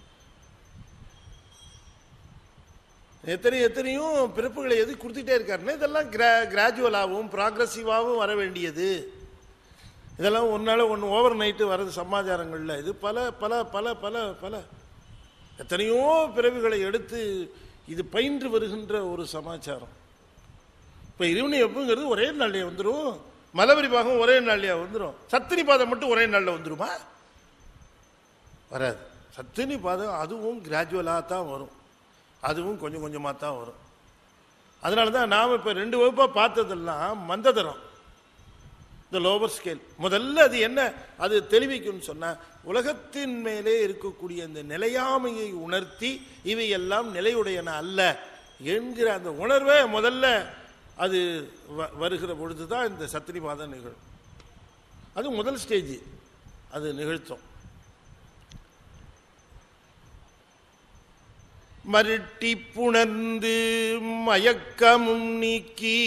Speaker 1: எத்தனை எத்தனையும் பிறப்புகளை எது கொடுத்துட்டே இருக்காருன்னா இதெல்லாம் கிரா கிராஜுவலாகவும் ப்ராக்ரஸிவாகவும் வர வேண்டியது இதெல்லாம் ஒன்னால ஒன்று ஓவர் நைட்டு வர்றது சமாச்சாரங்களில் இது பல பல பல பல பல எத்தனையோ பிறவிகளை எடுத்து இது பயின்று வருகின்ற ஒரு சமாச்சாரம் இப்போ இருவினை எப்பங்கிறது ஒரே நாள்லயே வந்துடும் மலபரி பாகம் ஒரே நாள்லயே வந்துடும் சத்தினி பாதம் மட்டும் ஒரே நாளில் வந்துருமா வராது சத்தினி பாதம் அதுவும் கிராஜுவலாக தான் வரும் அதுவும் கொஞ்சம் கொஞ்சமாக தான் வரும் அதனால தான் நாம் இப்போ ரெண்டு வகுப்பாக பார்த்ததெல்லாம் மந்ததரம் இந்த லோவர் ஸ்கேல் முதல்ல அது என்ன அது தெளிவிக்கும்னு சொன்னா உலகத்தின் மேலே இருக்கக்கூடிய அந்த நிலையாமையை உணர்த்தி இவையெல்லாம் நிலையுடையன அல்ல என்கிற அந்த உணர்வை முதல்ல அது வ- வருகிற பொழுது தான் இந்த சத்திரிபாதம் நிகழும் அது முதல் ஸ்டேஜ் அது நிகழ்த்தும் மருட்டி புணர்ந்து மயக்கமும் நீக்கி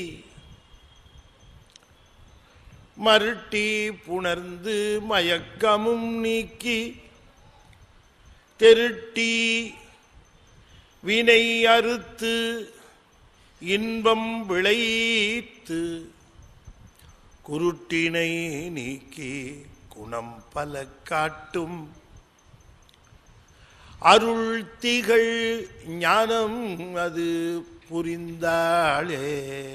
Speaker 1: மருட்டி புணர்ந்து மயக்கமும் நீக்கி தெருட்டி வினை அறுத்து இன்பம் விளைத்து குருட்டினை நீக்கி குணம் பல காட்டும் அருள் திகழ் ஞானம் அது புரிந்தாளே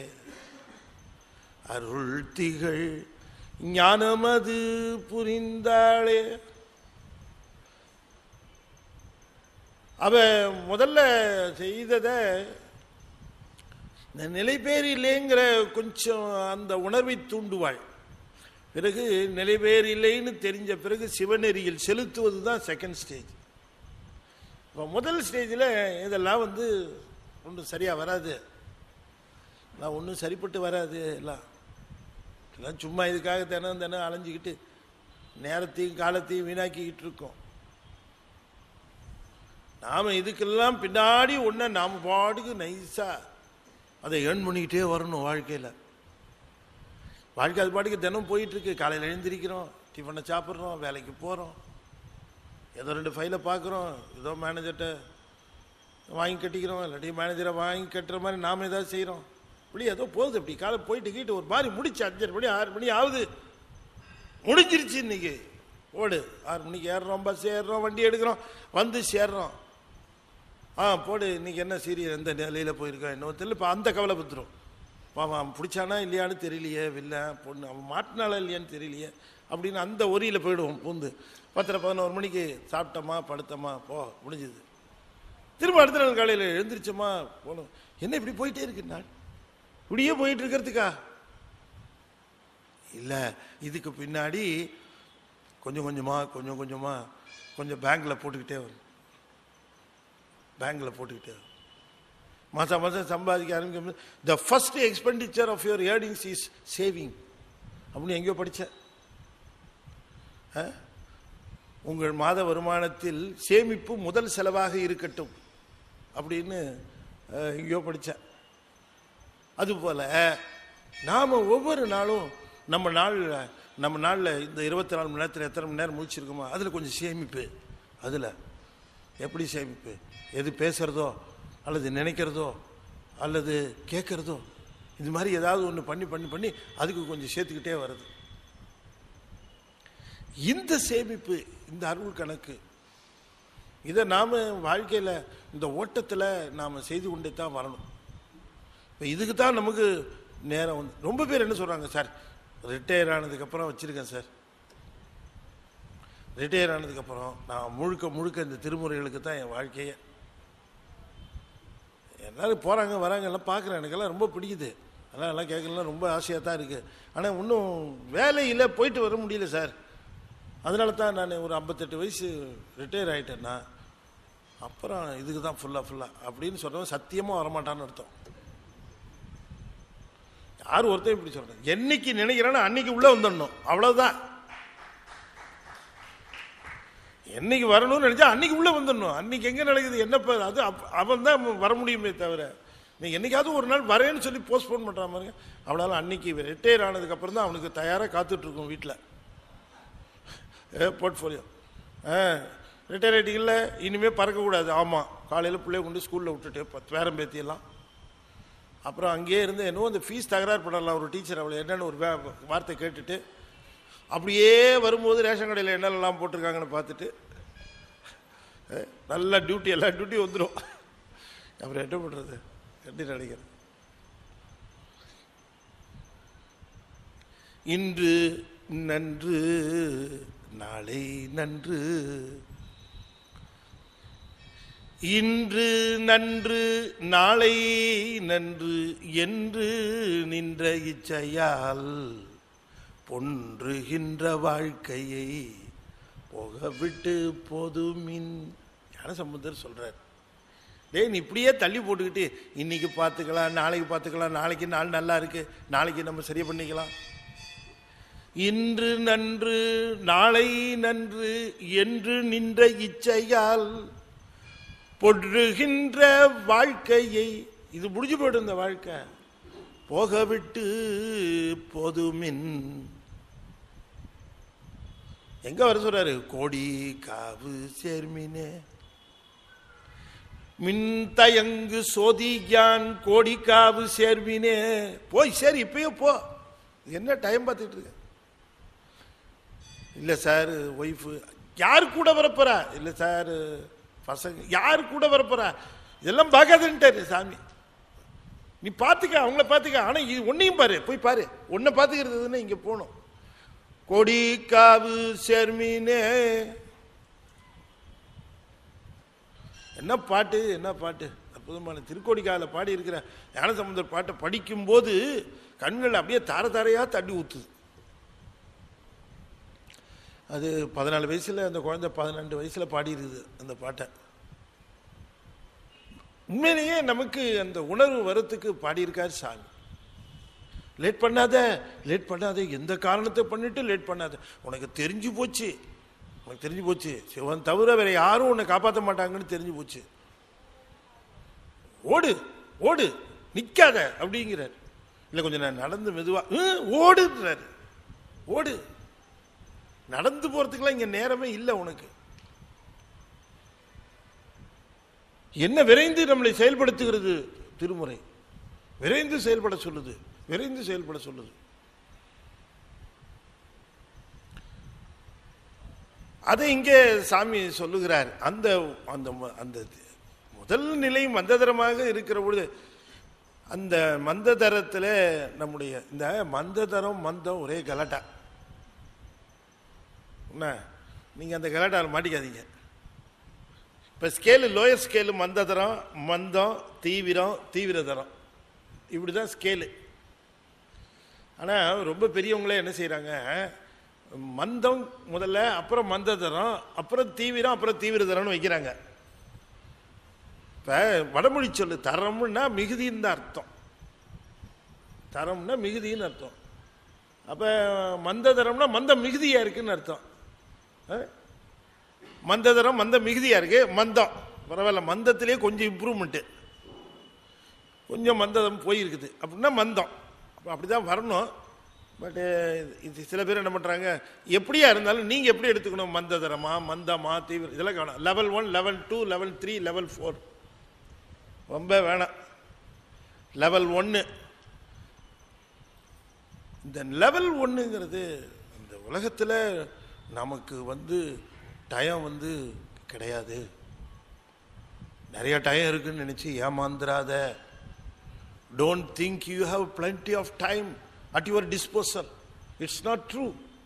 Speaker 1: அருள் திகழ் ஞானம் அது புரிந்தாளே அவ முதல்ல செய்ததை இந்த நிலைபேர் இல்லைங்கிற கொஞ்சம் அந்த உணர்வை தூண்டுவாள் பிறகு நிலைபேர் இல்லைன்னு தெரிஞ்ச பிறகு சிவநெறியில் செலுத்துவது தான் செகண்ட் ஸ்டேஜ் இப்போ முதல் ஸ்டேஜில் இதெல்லாம் வந்து ஒன்றும் சரியாக வராது எல்லாம் ஒன்றும் சரிப்பட்டு வராது எல்லாம் எல்லாம் சும்மா இதுக்காக தினம் தினம் அலைஞ்சிக்கிட்டு நேரத்தையும் காலத்தையும் வீணாக்கிக்கிட்டு இருக்கோம் நாம் இதுக்கெல்லாம் பின்னாடி ஒன்றை நாம் பாட்டுக்கு நைஸாக அதை ஏர்ன் பண்ணிக்கிட்டே வரணும் வாழ்க்கையில் வாழ்க்கை அது பாட்டுக்கு தினம் போயிட்டு இருக்கு காலையில் எழுந்திரிக்கிறோம் டிஃபனை சாப்பிட்றோம் வேலைக்கு போகிறோம் ஏதோ ரெண்டு ஃபைலை பார்க்குறோம் ஏதோ மேனேஜர்கிட்ட வாங்கி கட்டிக்கிறோம் இல்லாட்டி மேனேஜரை வாங்கி கட்டுற மாதிரி நாம் ஏதாவது செய்கிறோம் இப்படி ஏதோ போகுது இப்படி காலை போயிட்டு கீட்டு ஒரு மாதிரி முடிச்சு அஞ்சரை மணி ஆறு மணி ஆகுது முடிஞ்சிருச்சு இன்னைக்கு ஓடு ஆறு மணிக்கு ஏறுறோம் பஸ் ஏறுறோம் வண்டி எடுக்கிறோம் வந்து சேர்றோம் ஆ போடு இன்னைக்கு என்ன சீரியல் எந்த நிலையில் போயிருக்கோம் இன்னும் தெரியல இப்போ அந்த கவலை பத்துரும் பாவம் அவன் பிடிச்சானா இல்லையான்னு தெரியலையே வில்ல பொண்ணு அவன் மாட்டினாளா இல்லையான்னு தெரியலையே அப்படின்னு அந்த ஒரியில் போயிடுவோம் பூந்து பத்தரை பதினோரு மணிக்கு சாப்பிட்டோமா படுத்தோமா போ முடிஞ்சுது திரும்ப அடுத்த நாள் காலையில் எழுந்திரிச்சோமா போகணும் என்ன இப்படி போயிட்டே இருக்கு நாள் இப்படியே போயிட்டு இருக்கிறதுக்கா இல்லை இதுக்கு பின்னாடி கொஞ்சம் கொஞ்சமா கொஞ்சம் கொஞ்சமா கொஞ்சம் பேங்க்ல போட்டுக்கிட்டே வரும் பேங்க்ல போட்டுக்கிட்டே வரும் மாதம் மாதம் சம்பாதிக்க ஆரம்பிக்கும் the first expenditure of your earnings is saving அப்படின்னு எங்கேயோ படித்தேன் ஆ? உங்கள் மாத வருமானத்தில் சேமிப்பு முதல் செலவாக இருக்கட்டும் அப்படின்னு அஹ், எங்கேயோ படித்தேன் அதுபோல நாம் ஒவ்வொரு நாளும் நம்ம நாளில் நம்ம நாளில் இந்த இருபத்தி நாலு மணி நேரத்தில் எத்தனை மணி நேரம் முடிச்சிருக்கோமோ அதில் கொஞ்சம் சேமிப்பு அதில் எப்படி சேமிப்பு எது பேசுகிறதோ அல்லது நினைக்கிறதோ அல்லது கேட்குறதோ இது மாதிரி ஏதாவது ஒன்று பண்ணி பண்ணி பண்ணி அதுக்கு கொஞ்சம் சேர்த்துக்கிட்டே வருது இந்த சேமிப்பு இந்த அருள் கணக்கு இதை நாம் வாழ்க்கையில் இந்த ஓட்டத்தில் நாம் செய்து கொண்டே தான் வரணும் இப்போ இதுக்கு தான் நமக்கு நேரம் வந்து ரொம்ப பேர் என்ன சொல்கிறாங்க சார் ரிட்டையர் ஆனதுக்கப்புறம் வச்சுருக்கேன் சார் ரிட்டையர் ஆனதுக்கப்புறம் நான் முழுக்க முழுக்க இந்த திருமுறைகளுக்கு தான் என் வாழ்க்கையே எல்லாரும் போகிறாங்க வராங்க எல்லாம் பார்க்குறேன் எனக்கெல்லாம் ரொம்ப பிடிக்குது அதெல்லாம் எல்லாம் கேட்கலாம் ரொம்ப ஆசையாக தான் இருக்குது ஆனால் இன்னும் வேலையில் போயிட்டு வர முடியல சார் அதனால தான் நான் ஒரு ஐம்பத்தெட்டு வயசு ரிட்டையர் ஆகிட்டேன்னா அப்புறம் இதுக்கு தான் ஃபுல்லாக ஃபுல்லாக அப்படின்னு சொல்கிறவன் சத்தியமாக வரமாட்டான்னு அர்த்தம் யார் ஒருத்தன் இப்படி சொல்கிறேன் என்னைக்கு நினைக்கிறானோ அன்னைக்கு உள்ளே வந்துடணும் அவ்வளோதான் என்னைக்கு வரணும்னு நினைச்சா அன்னைக்கு உள்ள வந்துடணும் அன்னைக்கு எங்க நடக்குது என்ன ப- அது அப்- அவன் தான் வர முடியுமே தவிர நீ என்னைக்காவது ஒரு நாள் வரேன்னு சொல்லி போஸ்ட்போன் பண்ற பாருங்க அவனால அன்னைக்கு ரிட்டையர் ஆனதுக்கு அப்புறம் தான் அவனுக்கு தயாரா காத்துட்டு இருக்கும் வீட்டில் போர்ட்ஃபோலியோ ஆ ரிட்டையர் ஆகிட்டீங்கல்ல இனிமேல் பறக்கக்கூடாது ஆமாம் காலையில் பிள்ளைய கொண்டு ஸ்கூலில் விட்டுட்டு பத்து பேரம் பேத்தியெல்லாம் அப்புறம் அங்கேயே இருந்து என்னவோ அந்த ஃபீஸ் தகராறு பண்ணலாம் ஒரு டீச்சர் அவளை என்னென்னு ஒரு வே- வார்த்தை கேட்டுட்டு அப்படியே வரும்போது ரேஷன் கடையில் என்னெல்லாம் போட்டிருக்காங்கன்னு பார்த்துட்டு அஹ், நல்லா டியூட்டி எல்லா டியூட்டியும் வந்துடும் அப்புறம் என்ன பண்ணுறது எப்படி நினைக்கிறது இன்று நன்று நாளை நன்று இன்று நன்று நாளை நன்று என்று நின்ற இச்சையால் பொன்றுகின்ற வாழ்க்கையை போக விட்டு போதுமின் ஞானசம்பந்தர் சொல்றார் டேய் நீ இப்படியே தள்ளி போட்டுக்கிட்டு இன்னைக்கு பார்த்துக்கலாம் நாளைக்கு பார்த்துக்கலாம் நாளைக்கு நாள் நல்லா இருக்கு நாளைக்கு நம்ம சரி பண்ணிக்கலாம் இன்று நன்று நாளை நன்று என்று நின்ற இச்சையால் பொற்றுகின்ற வாழ்க்கையை இது முடிஞ்சு போயிடும் இந்த வாழ்க்கை போக விட்டு போதுமின் எங்க வர சொல்றாரு கோடி காவு சேர்மினே மின் தயங்கு சோதியான் கோடி காவு சேர்மினே போய் சரி இப்பயே போ என்ன டைம் பார்த்துட்டு இருக்க இல்ல சார் ஒய்ஃபு யார் கூட வரப்போறா இல்ல சார் பசங்க யார் கூட வரப்போறா இதெல்லாம் பார்க்காதுன்ட்டாரு சாமி நீ பார்த்துக்க அவங்கள பார்த்துக்க ஆனா இது ஒன்னையும் பாரு போய் பாரு உன்னை பார்த்துக்கிறதுன்னு இங்க போகணும் கொடி காவு சேர்மீனே என்ன பாட்டு என்ன பாட்டு அற்புதமான திருக்கோடிக்கால பாடி இருக்கிற ஞானசமுந்தர் பாட்டை படிக்கும்போது கண்கள் அப்படியே தார தாரையா தண்ணி ஊத்துது அது பதினாலு வயசுல அந்த குழந்தை பதினெண்டு வயசுல பாடி இருக்குது அந்த பாட்டை உண்மையிலேயே நமக்கு அந்த உணர்வு வரத்துக்கு பாடியிருக்கார் சாமி லேட் பண்ணாத லேட் பண்ணாத எந்த காரணத்தை பண்ணிட்டு லேட் பண்ணாத உனக்கு தெரிஞ்சு போச்சு உனக்கு தெரிஞ்சு போச்சு சிவன் தவிர வேற யாரும் உன்னை காப்பாற்ற மாட்டாங்கன்னு தெரிஞ்சு போச்சு ஓடு ஓடு நிக்காத அப்படிங்கிறார் இல்லை கொஞ்சம் நான் நடந்து மெதுவா "ஹம், ஓடுன்றாரு ஓடு நடந்து போறதுக்கெல்லாம் இங்க நேரமே இல்லை உனக்கு என்ன விரைந்து நம்மளை செயல்படுத்துகிறது திருமுறை விரைந்து செயல்பட சொல்லுது விரைந்து செயல்பட சொல்லுது அதை இங்கே சாமி சொல்லுகிறார் அந்த அந்த ம- அந்த முதல் நிலை மந்ததரமாக இருக்கிற பொழுது அந்த மந்ததரத்தில் நம்முடைய இந்த மந்ததரம் மந்தம் ஒரே கலாட்டா என்ன நீங்கள் அந்த கலாட்டாவில் மாட்டிக்காதீங்க இப்போ ஸ்கேலு லோயர் ஸ்கேலு மந்ததரம் மந்தம் தீவிரம் தீவிரதரம் இப்படி தான் ஸ்கேலு ஆனால் ரொம்ப பெரியவங்களே என்ன செய்கிறாங்க மந்தம் முதல்ல அப்புறம் மந்ததரம் அப்புறம் தீவிரம் அப்புறம் தீவிரதரம்னு வைக்கிறாங்க இப்போ வடமொழி சொல்லு தரம்னா மிகுதின்னு தான் அர்த்தம் தரம்னா மிகுதின்னு அர்த்தம் அப்போ மந்ததரம்னா மந்தம் மிகுதியாக இருக்குன்னு அர்த்தம் ஆ? மந்ததரம் மந்த மிகுதியாக இருக்கு மந்தம் பரவாயில்ல மந்தத்திலே கொஞ்சம் இம்ப்ரூவ்மெண்ட்டு கொஞ்சம் மந்தம் போயிருக்குது அப்படின்னா மந்தம் அப்போ அப்படி தான் வரணும் பட்டு இது சில பேர் என்ன பண்ணுறாங்க எப்படியா இருந்தாலும் நீங்கள் எப்படி எடுத்துக்கணும் மந்ததரமா மந்தமா தீவிர இதெல்லாம் வேணாம் level one level two level three level four ரொம்ப வேணாம் லெவல் ஒன்று இந்த லெவல் ஒன்றுங்கிறது இந்த உலகத்தில் நமக்கு வந்து டயம் வந்து கிடையாது நிறைய டயம் இருக்குன்னு நினச்சி ஏமாந்துராத don't think you have plenty of time at your disposal it's not true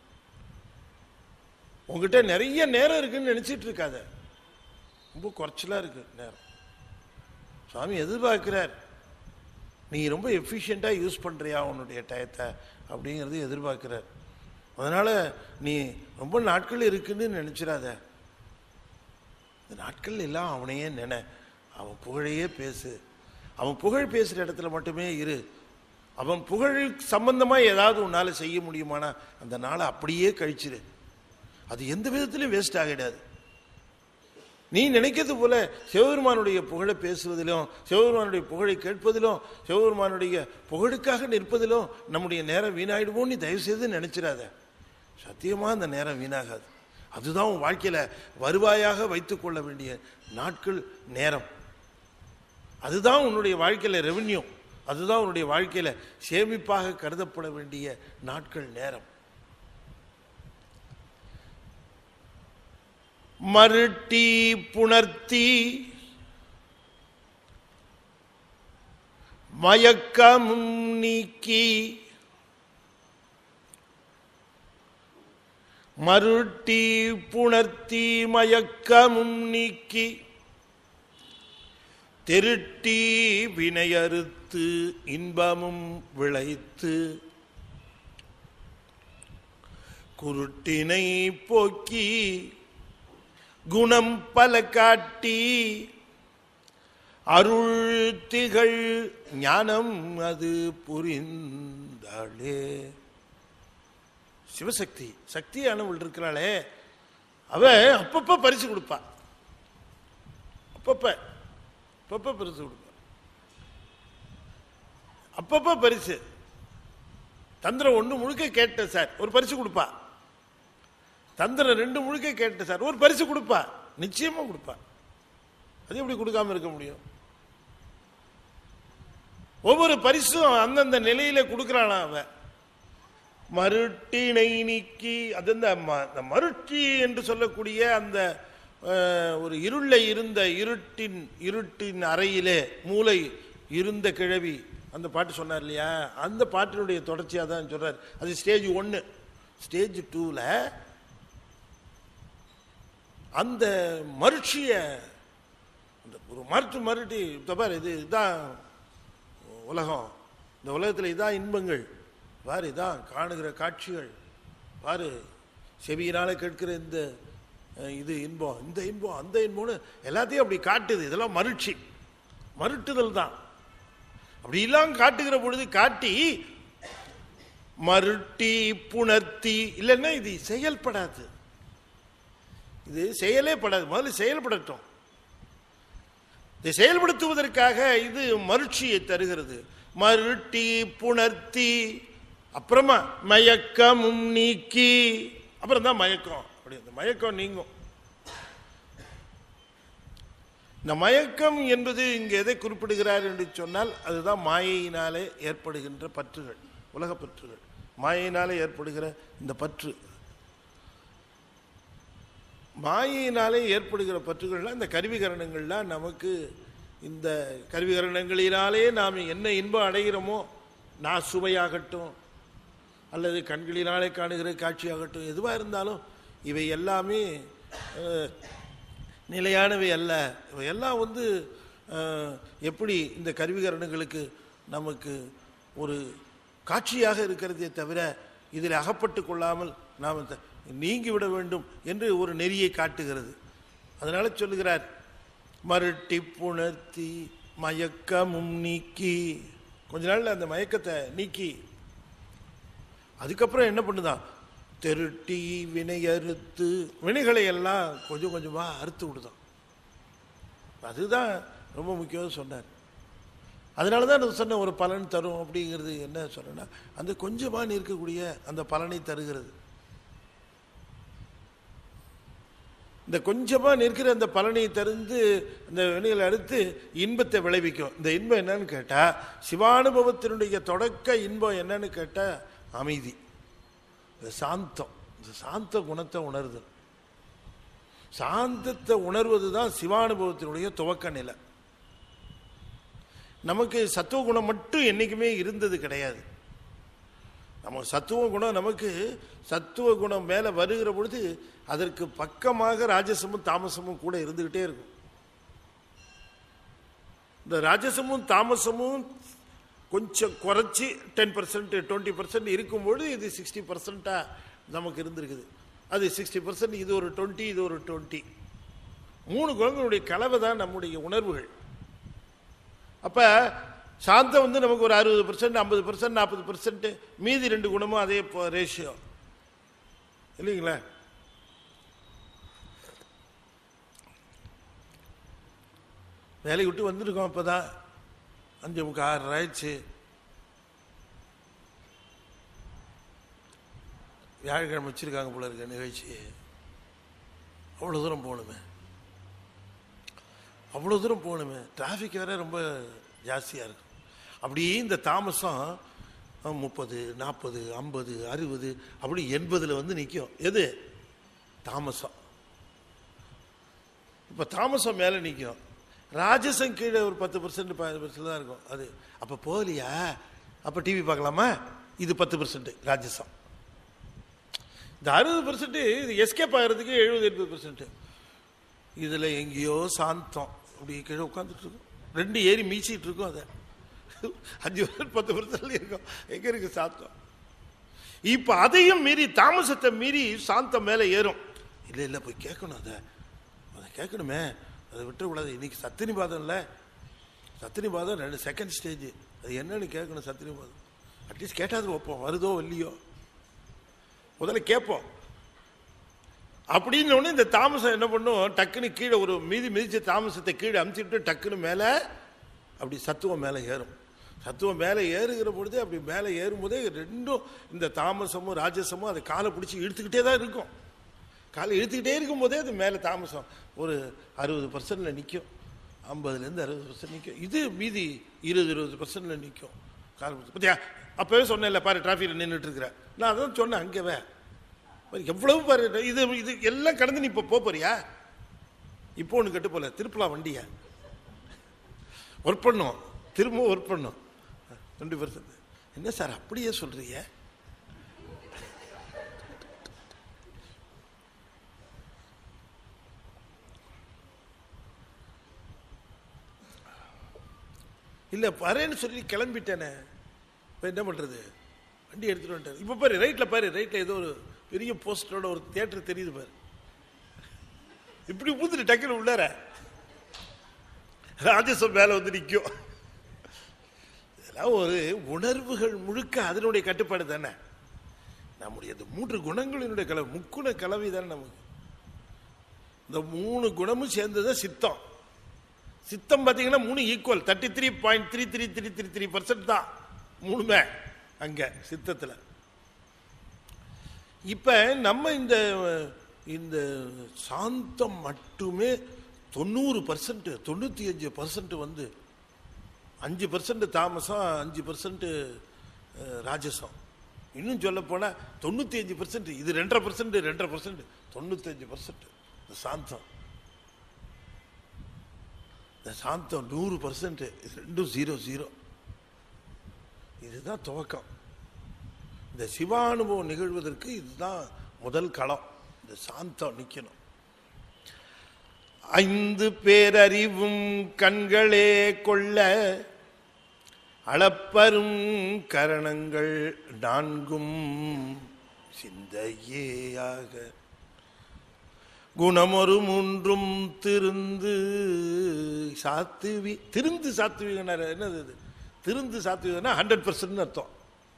Speaker 1: உங்ககிட்ட நிறைய நேரம் இருக்குன்னு நினைச்சிட்டு இருக்காத ரொம்ப குறைச்சலா இருக்கு நேரம் சுவாமி எதிர்பார்க்கிறார் நீ ரொம்ப எஃபிஷியண்ட்டாக யூஸ் பண்ணுறியா உன்னுடைய டயத்தை அப்படிங்கிறது எதிர்பார்க்குறார் அதனால் நீ ரொம்ப நாட்கள் இருக்குன்னு நினச்சிடாத இந்த நாட்கள் எல்லாம் அவனையே நினை அவன் புகழையே பேசு அவன் புகழ் பேசுகிற இடத்துல மட்டுமே இரு அவன் புகழ் சம்பந்தமாக ஏதாவது உன்னால் செய்ய முடியுமானா அந்த நாளை அப்படியே கழிச்சிரு அது எந்த விதத்திலும் வேஸ்ட் ஆகிடாது நீ நினைக்கிறது போல சிவபெருமானுடைய புகழை பேசுவதிலும் சிவபெருமானுடைய புகழை கேட்பதிலும் சிவபெருமானுடைய புகழுக்காக நிற்பதிலும் நம்முடைய நேரம் வீணாயிடுவோம் நீ தயவு செய்து நினைச்சிடாத சத்தியமா அந்த நேரம் வீணாகாது அதுதான் உன் வாழ்க்கையில வருவாயாக வைத்துக் கொள்ள வேண்டிய நாட்கள் நேரம் அதுதான் உன்னுடைய வாழ்க்கையில ரெவென்யூ அதுதான் உன்னுடைய வாழ்க்கையில சேமிப்பாக கருதப்பட வேண்டிய நாட்கள் நேரம் மருட்டி புணர்த்தி மயக்கமும் நீக்கி மருட்டி புணர்த்தி மயக்கமும் நீக்கி திருட்டி வினையறுத்து இன்பமும் விளைத்து குருட்டினை போக்கி குணம் பல காட்டி அருள் திகழ் ஞானம் அது புரிந்தாளே சிவசக்தி சக்தியானவள் இருக்கிறாளே அவ அப்பப்ப பரிசு கொடுப்பா அப்பப்ப அப்பப்ப பரிசு கொடுப்பா அப்பப்ப பரிசு தந்திரம் ஒண்ணு முழுக்க கேட்ட சார் ஒரு பரிசு கொடுப்பா தந்திரம் ரெண்டு முழுக்க கேட்ட சார் ஒரு பரிசு கொடுப்பா நிச்சயமா கொடுப்பா அது எப்படி கொடுக்காம இருக்க முடியும் ஒவ்வொரு பரிசும் அந்தந்த நிலையில கொடுக்கிறானா அவன் மருட்டினை நீக்கி அது இந்த ம- இந்த மருட்டி என்று சொல்லக்கூடிய அந்த அஹ், ஒரு இருள இருந்த இருட்டின் இருட்டின் அறையிலே மூளை இருந்த கிழவி அந்த பாட்டு சொன்னார் இல்லையா அந்த பாட்டினுடைய தொடர்ச்சியாக தான் சொல்றார் அது ஸ்டேஜ் ஒன்று ஸ்டேஜ் டூவில் அந்த மருட்சிய அந்த ஒரு மருட்டு மருட்டி இதோ பாரு இது இதுதான் உலகம் இந்த உலகத்தில் இதான் இன்பங்கள் பாரு இதான் காணுகிற காட்சிகள் பாரு செவியினால கேட்கிற இந்த அஹ், இது இன்பம் இந்த இன்பம் அந்த இன்பம்னு எல்லாத்தையும் அப்படி காட்டுது இதெல்லாம் மருட்சி மருட்டுதல் தான் அப்படி எல்லாம் காட்டுகிற பொழுது காட்டி மருட்டி புணர்த்தி இல்லைன்னா இது செயல்படாது இது செயலே படாது முதல்ல செயல்படட்டும் இதை செயல்படுத்துவதற்காக இது மருட்சியை தருகிறது மருட்டி புணர்த்தி அப்புறமா மயக்கமும் நீக்கி அப்புறம் தான் மயக்கம் அப்படி அந்த மயக்கம் நீங்கும் இந்த மயக்கம் என்பது இங்கு எதை குறிப்பிடுகிறார் என்று சொன்னால் அதுதான் மாயையினாலே ஏற்படுகின்ற பற்றுகள் உலக பற்றுகள் மாயையினாலே ஏற்படுகிற இந்த பற்று மாயையினாலே ஏற்படுகிற பற்றுகள்லாம் இந்த கருவிகரணங்கள்லாம் நமக்கு இந்த கருவிகரணங்களினாலே நாம் என்ன இன்பம் அடைகிறோமோ நான் சுவையாகட்டும் அல்லது கண்களினாலே காணுகிற காட்சியாகட்டும் எதுவாக இருந்தாலும் இவை எல்லாமே அஹ், நிலையானவை அல்ல இவை எல்லாம் வந்து அஹ், எப்படி இந்த கருவிகரணங்களுக்கு நமக்கு ஒரு காட்சியாக இருக்கிறதே தவிர இதில் அகப்பட்டு கொள்ளாமல் நாம் த- நீங்கிவிட வேண்டும் என்று ஒரு நெறியை காட்டுகிறது அதனால சொல்லுகிறார் மருட்டி புணர்த்தி மயக்கமும் நீக்கி கொஞ்ச நாள்ல அந்த மயக்கத்தை நீக்கி அதுக்கப்புறம் என்ன பண்ணுதான் தெருட்டி வினை அறுத்து வினைகளை எல்லாம் கொஞ்சம் கொஞ்சமா அறுத்து விடுதான் அதுதான் ரொம்ப முக்கியம் சொன்னார் அதனால தான் நான் சொன்ன ஒரு பலன் தரும் அப்படிங்கிறது என்ன சொன்னேன்னா அந்த கொஞ்சமாக இருக்கக்கூடிய அந்த பலனை தருகிறது இந்த கொஞ்சமா நிற்கிற அந்த பலனை தருந்து அந்த வினைகளை அடுத்து இன்பத்தை விளைவிக்கும் இந்த இன்பம் என்னன்னு கேட்டா சிவானுபவத்தினுடைய தொடக்க இன்பம் என்னன்னு கேட்டா அமைதி இந்த சாந்தம் இந்த சாந்த குணத்தை உணர்தல் சாந்தத்தை உணர்வது தான் சிவானுபவத்தினுடைய துவக்க நிலை நமக்கு சத்துவ குணம் மட்டும் என்னைக்குமே இருந்தது கிடையாது நம்ம சத்துவ குணம் நமக்கு சத்துவ குணம் மேல வருகிற பொழுது அதற்கு பக்கமாக ராஜசமும் தாமசமும் கூட இருந்துகிட்டே இருக்கும் இந்த ராஜசமும் தாமசமும் கொஞ்சம் குறைச்சி டென் பர்சன்ட் டுவெண்ட்டி பர்சன்ட் இருக்கும்பொழுது இது சிக்ஸ்டி பர்சன்ட்டாக நமக்கு இருந்திருக்குது அது சிக்ஸ்டி பர்சன்ட் இது ஒரு டுவெண்ட்டி இது ஒரு டுவெண்ட்டி மூணு குணங்களுடைய கலவை தான் நம்முடைய உணர்வுகள் அப்போ சாந்தம் வந்து நமக்கு ஒரு அறுபது பர்சன்ட் ஐம்பது பர்சன்ட் நாற்பது பர்சன்ட் மீதி ரெண்டு குணமும் அதே ரேஷியோ இல்லைங்களா வேலையை விட்டு வந்திருக்கோம் அப்போ தான் அஞ்சு முக்கால் ஆறு ஆயிடுச்சு வியாழக்கிழமை வச்சிருக்காங்க போல இருக்க நிகழ்ச்சி அவ்வளோ தூரம் போகணுமே அவ்வளோ தூரம் போகணுமே டிராஃபிக் வேற ரொம்ப ஜாஸ்தியாக இருக்கும் அப்படியே இந்த தாமசம் முப்பது நாற்பது ஐம்பது அறுபது அப்படி எண்பதில் வந்து நிற்கும் எது தாமசம் இப்போ தாமசம் மேலே நிற்கும் ராஜசம் கீழே ஒரு பத்து பர்சன்ட் பதினஞ்சு பர்சன்ட் தான் இருக்கும் அது அப்போ போகலையா அப்போ டிவி பார்க்கலாமா இது பத்து பர்சன்ட் ராஜசம் இந்த அறுபது பர்சன்ட் இது எஸ்கேப் ஆகிறதுக்கு எழுபது எண்பது பர்சன்ட் இதில் எங்கேயோ சாந்தம் அப்படி கீழே உட்காந்துட்டு இருக்கும் ரெண்டு ஏறி மீச்சிட்டு இருக்கும் அதை அஞ்சு பர்சன்ட் பத்து பர்சன்ட் இருக்கும் எங்கே இருக்கு சாந்தம் இப்போ அதையும் மீறி தாமசத்தை மீறி சாந்தம் மேலே ஏறும் இல்லை இல்லை போய் கேட்கணும் அதை அதை கேட்கணுமே அதை விட்டுறக்கூடாது இன்னைக்கு சத்தினிபாதம் இல்லை சத்தினிபாதம் ரெண்டு செகண்ட் ஸ்டேஜ் அது என்னன்னு கேட்கணும் சத்தினிபாதம் அட்லீஸ்ட் கேட்டாது வைப்போம் வருதோ இல்லையோ முதல்ல கேட்போம் அப்படின்னு இந்த தாமசம் என்ன பண்ணும் டக்குன்னு கீழே ஒரு மீதி மிதிச்ச தாமசத்தை கீழே அமுச்சிட்டு டக்குன்னு மேலே அப்படி சத்துவம் மேலே ஏறும் சத்துவம் மேலே ஏறுகிற பொழுது அப்படி மேலே ஏறும்போதே ரெண்டும் இந்த தாமசமும் ராஜசமும் அதை காலை பிடிச்சி இழுத்துக்கிட்டே தான் இருக்கும் காலை இழுத்துக்கிட்டே இருக்கும்போதே அது மேலே தாமசம் ஒரு அறுபது பர்சன்டில் நிற்கும் ஐம்பதுலேருந்து அறுபது பர்சன்ட் நிற்கும் இது மீதி இருபது இருபது பர்சன்டில் நிற்கும் கால் பத்தியா அப்போவே சொன்னேன்ல பாரு டிராஃபிக்கில் நின்றுட்டு இருக்கிறேன் நான் அதான் சொன்னேன் அங்கேவே பாரு, எவ்வளவு பாரு இது இது எல்லாம் கடந்து நீ இப்போ போக போறியா இப்போ ஒன்று கட்டு போல திருப்பலாம் வண்டியை ஒர்க் பண்ணும் திரும்பவும் ஒர்க் பண்ணும் டுவெண்ட்டி பர்சன்ட் என்ன சார் அப்படியே சொல்றீங்க இல்லை வரேன்னு சொல்லி கிளம்பிட்டேனே இப்போ என்ன பண்ணுறது வண்டி எடுத்துட்டு வந்துட்டேன் இப்போ பாரு ரைட்டில் பாரு ரைட்டில் ஏதோ ஒரு பெரிய போஸ்டரோட ஒரு தியேட்டர் தெரியுது பாரு இப்படி பூத்துட்டு டக்குன்னு உள்ளார ராஜசம் மேலே வந்து நிற்கும் இதெல்லாம் ஒரு உணர்வுகள் முழுக்க அதனுடைய கட்டுப்பாடு தானே நம்முடைய இந்த மூன்று குணங்களினுடைய கலவை முக்குண கலவை தானே நமக்கு இந்த மூணு குணமும் சேர்ந்தது சித்தம் சித்தம் பார்த்தீங்கன்னா மூணு equal thirty three point three three three three three percent தான் மூணுமே அங்க சித்தத்தில் இப்ப நம்ம இந்த இந்த சாந்தம் மட்டுமே தொண்ணூறு பர்சன்ட் தொண்ணூத்தி அஞ்சு பர்சன்ட் வந்து அஞ்சு பர்சன்ட் தாமசம் அஞ்சு பர்சன்ட் ராஜசம் இன்னும் சொல்ல போனா தொண்ணூத்தி அஞ்சு பர்சன்ட் இது ரெண்டரை பர்சன்ட் ரெண்டரை பர்சன்ட் தொண்ணூத்தி அஞ்சு பர்சன்ட் சாந்தம் இந்த சாந்தம் நூறு பர்சன்ட் ரெண்டும் ஜீரோ ஜீரோ இதுதான் துவக்கம் இந்த சிவானுபவம் நிகழ்வதற்கு இதுதான் முதல் களம் இந்த சாந்தம் நிக்கணும் ஐந்து பேரறிவும் கண்களே கொள்ள அளப்பரும் கரணங்கள் நான்கும் சிந்தையேயாக குணமொரு மூன்றும் திருந்து சாத்துவி திருந்து சாத்துவிகனார் என்னது இது திருந்து சாத்துவிகனா ஹண்ட்ரட் பர்சன்ட் அர்த்தம்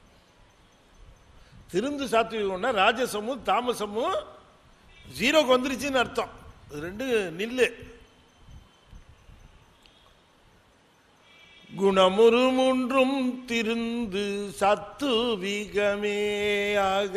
Speaker 1: திருந்து சாத்துவிகம்னா ராஜசமும் தாமசமும் ஜீரோக்கு வந்துருச்சுன்னு அர்த்தம் இது ரெண்டு நில்லு குணமுறு மூன்றும் திருந்து சத்துவிகமேயாக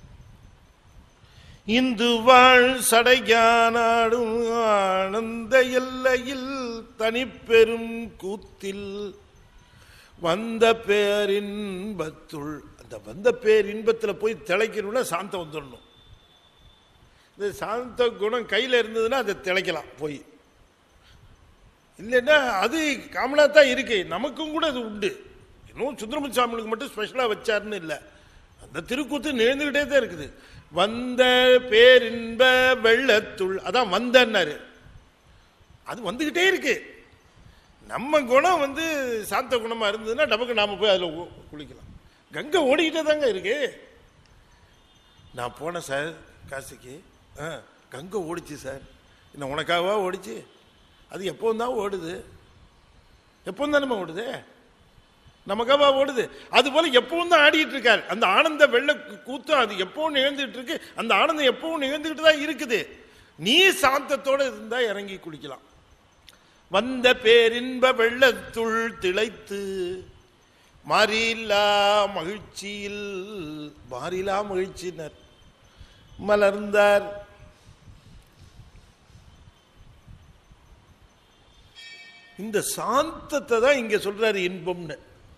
Speaker 1: இந்து வாழ் சடையானாடும் ஆனந்த எல்லையில் தனிப்பெரும் கூத்தில் வந்த பேரின்பத்துள் அந்த வந்த பேரின்பத்தில் போய் திளைக்கணும்னா சாந்தம் வந்துடணும் இந்த சாந்த குணம் கையில் இருந்ததுன்னா அதை திளைக்கலாம் போய் இல்லைன்னா அது காமனாக தான் இருக்கு நமக்கும் கூட அது உண்டு இன்னும் சுந்தரமன் சாமிகளுக்கு மட்டும் ஸ்பெஷலாக வச்சாருன்னு இல்லை அந்த திருக்கூத்து நிகழ்ந்துகிட்டே தான் இருக்குது வந்த பேரின்ப வெள்ளத்துள் அதான் வந்தன்னாரு அது வந்துகிட்டே இருக்கு நம்ம குணம் வந்து சாந்த குணமா இருந்ததுன்னா நமக்கு நாம போய் அதில் குளிக்கலாம் கங்கை ஓடிக்கிட்டே தாங்க இருக்கு நான் போனேன் சார் காசிக்கு ஆ கங்கை ஓடிச்சு சார் என்ன உனக்காகவா ஓடிச்சு அது எப்பவும் தான் ஓடுது எப்பவும் தானே ஓடுது நமக்காவா ஓடுது அது போல எப்பவும் தான் ஆடிட்டு இருக்காரு அந்த ஆனந்த வெள்ள கூத்தம் அது எப்பவும் நிகழ்ந்துட்டு இருக்கு அந்த ஆனந்தம் எப்பவும் நிகழ்ந்துகிட்டு தான் இருக்குது நீ சாந்தத்தோட இருந்தா இறங்கி குளிக்கலாம் வந்த பேரின்ப வெள்ளத்துள் திளைத்து மாறிலா மகிழ்ச்சியில் மாறிலா மகிழ்ச்சியினர் மலர்ந்தார் இந்த சாந்தத்தை தான் இங்க சொல்றாரு இன்பம்னு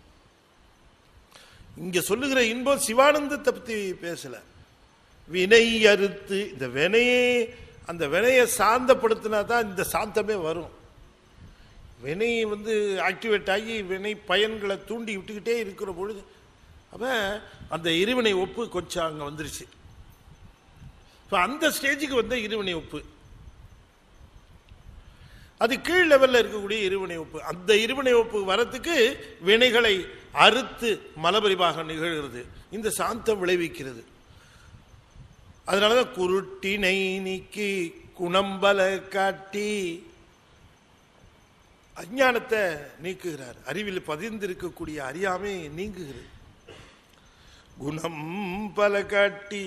Speaker 1: இங்க சொல்லுகிற இன்பம் சிவானந்தத்தை பத்தி பேசல வினை அறுத்து இந்த வினையே அந்த வினையை சாந்தப்படுத்தினா தான் இந்த சாந்தமே வரும் வினை வந்து ஆக்டிவேட் ஆகி வினை பயன்களை தூண்டி விட்டுக்கிட்டே இருக்கிற பொழுது அப்ப அந்த இருவினை ஒப்பு கொஞ்சம் அங்க வந்துருச்சு இப்போ அந்த ஸ்டேஜுக்கு வந்த இருவினை ஒப்பு அது கீழ் லெவல்ல இருக்கக்கூடிய இருவினை ஒப்பு அந்த இருவினை ஒப்பு வரத்துக்கு வினைகளை அறுத்து மலபரிவாக நிகழ்கிறது இந்த சாந்தம் விளைவிக்கிறது அதனாலதான் குருட்டினை நீக்கி குணம்பல காட்டி அஞ்ஞானத்தை நீக்குகிறார் அறிவில் பதிந்திருக்கக்கூடிய அறியாமை நீங்குகிறது குணம் பல காட்டி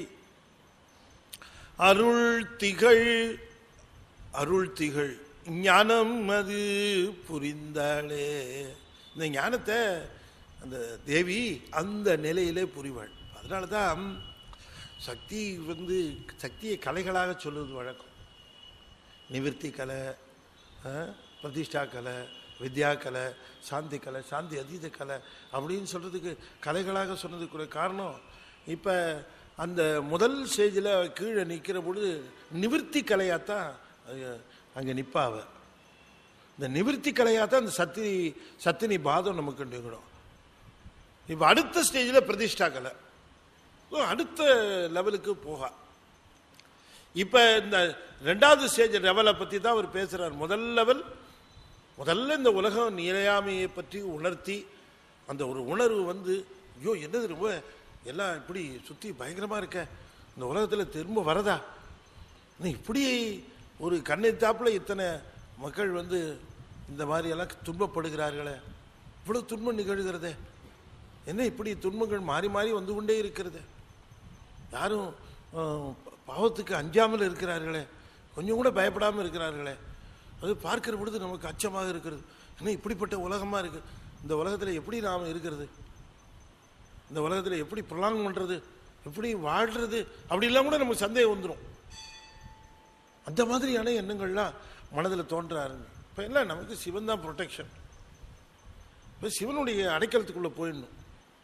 Speaker 1: அருள் திகழ் அருள் திகழ் ஞானம் அது புரிந்தாளே இந்த ஞானத்தை அந்த தேவி அந்த நிலையிலே புரிவாள் அதனால தான் சக்தி வந்து சக்தியை கலைகளாக சொல்லுவது வழக்கம் நிவர்த்தி கலை அஹ், பிரதிஷ்டா கலை வித்யா கலை சாந்தி கலை சாந்தி அதீத கலை அப்படின்னு சொல்றதுக்கு கலைகளாக சொன்னதுக்குரிய காரணம் இப்போ அந்த முதல் ஸ்டேஜில் கீழே நிற்கிற பொழுது நிவர்த்தி கலையாத்தான் அங்கே நிற்பாவ இந்த நிவர்த்தி கலையாத்தான் அந்த சத்தி சத்தினி பாதம் நமக்கு நிகழும் இப்போ அடுத்த ஸ்டேஜில் பிரதிஷ்டா கலை ஓ, அடுத்த லெவலுக்கு போகா இப்ப இந்த ரெண்டாவது ஸ்டேஜ் லெவலை பத்தி தான் அவர் பேசுறார் முதல் லெவல் முதல்ல இந்த உலகம் நிலையாமையை பற்றி உணர்த்தி அந்த ஒரு உணர்வு வந்து ஐயோ என்னது ரொம்ப எல்லாம் இப்படி சுத்தி பயங்கரமா இருக்க இந்த உலகத்துல திரும்ப வரதா இன்னும் இப்படி ஒரு கண்ணெத்தாப்புல இத்தனை மக்கள் வந்து இந்த மாதிரி எல்லாம் துன்பப்படுகிறார்களே இவ்வளவு துன்பம் நிகழ்கிறதே என்ன இப்படி துன்பங்கள் மாறி மாறி வந்து கொண்டே இருக்கிறது யாரும் அஹ், பாவத்துக்கு அஞ்சாமல் இருக்கிறார்களே கொஞ்சம் கூட பயப்படாமல் இருக்கிறார்களே அது பார்க்கிற பொழுது நமக்கு அச்சமாக இருக்கிறது என்ன இப்படிப்பட்ட உலகமா இருக்கு இந்த உலகத்தில் எப்படி நாம் இருக்கிறது இந்த உலகத்தில் எப்படி ப்ரொலாங் பண்றது எப்படி வாழ்றது அப்படிலாம் கூட நமக்கு சந்தேகம் வந்துடும் அந்த மாதிரியான எண்ணங்கள்லாம் மனதில் தோன்ற ஆரம்பி இப்போ எல்லாம் நமக்கு சிவன் தான் ப்ரொடெக்ஷன் இப்போ சிவனுடைய அடைக்கலத்துக்குள்ளே போயிடணும்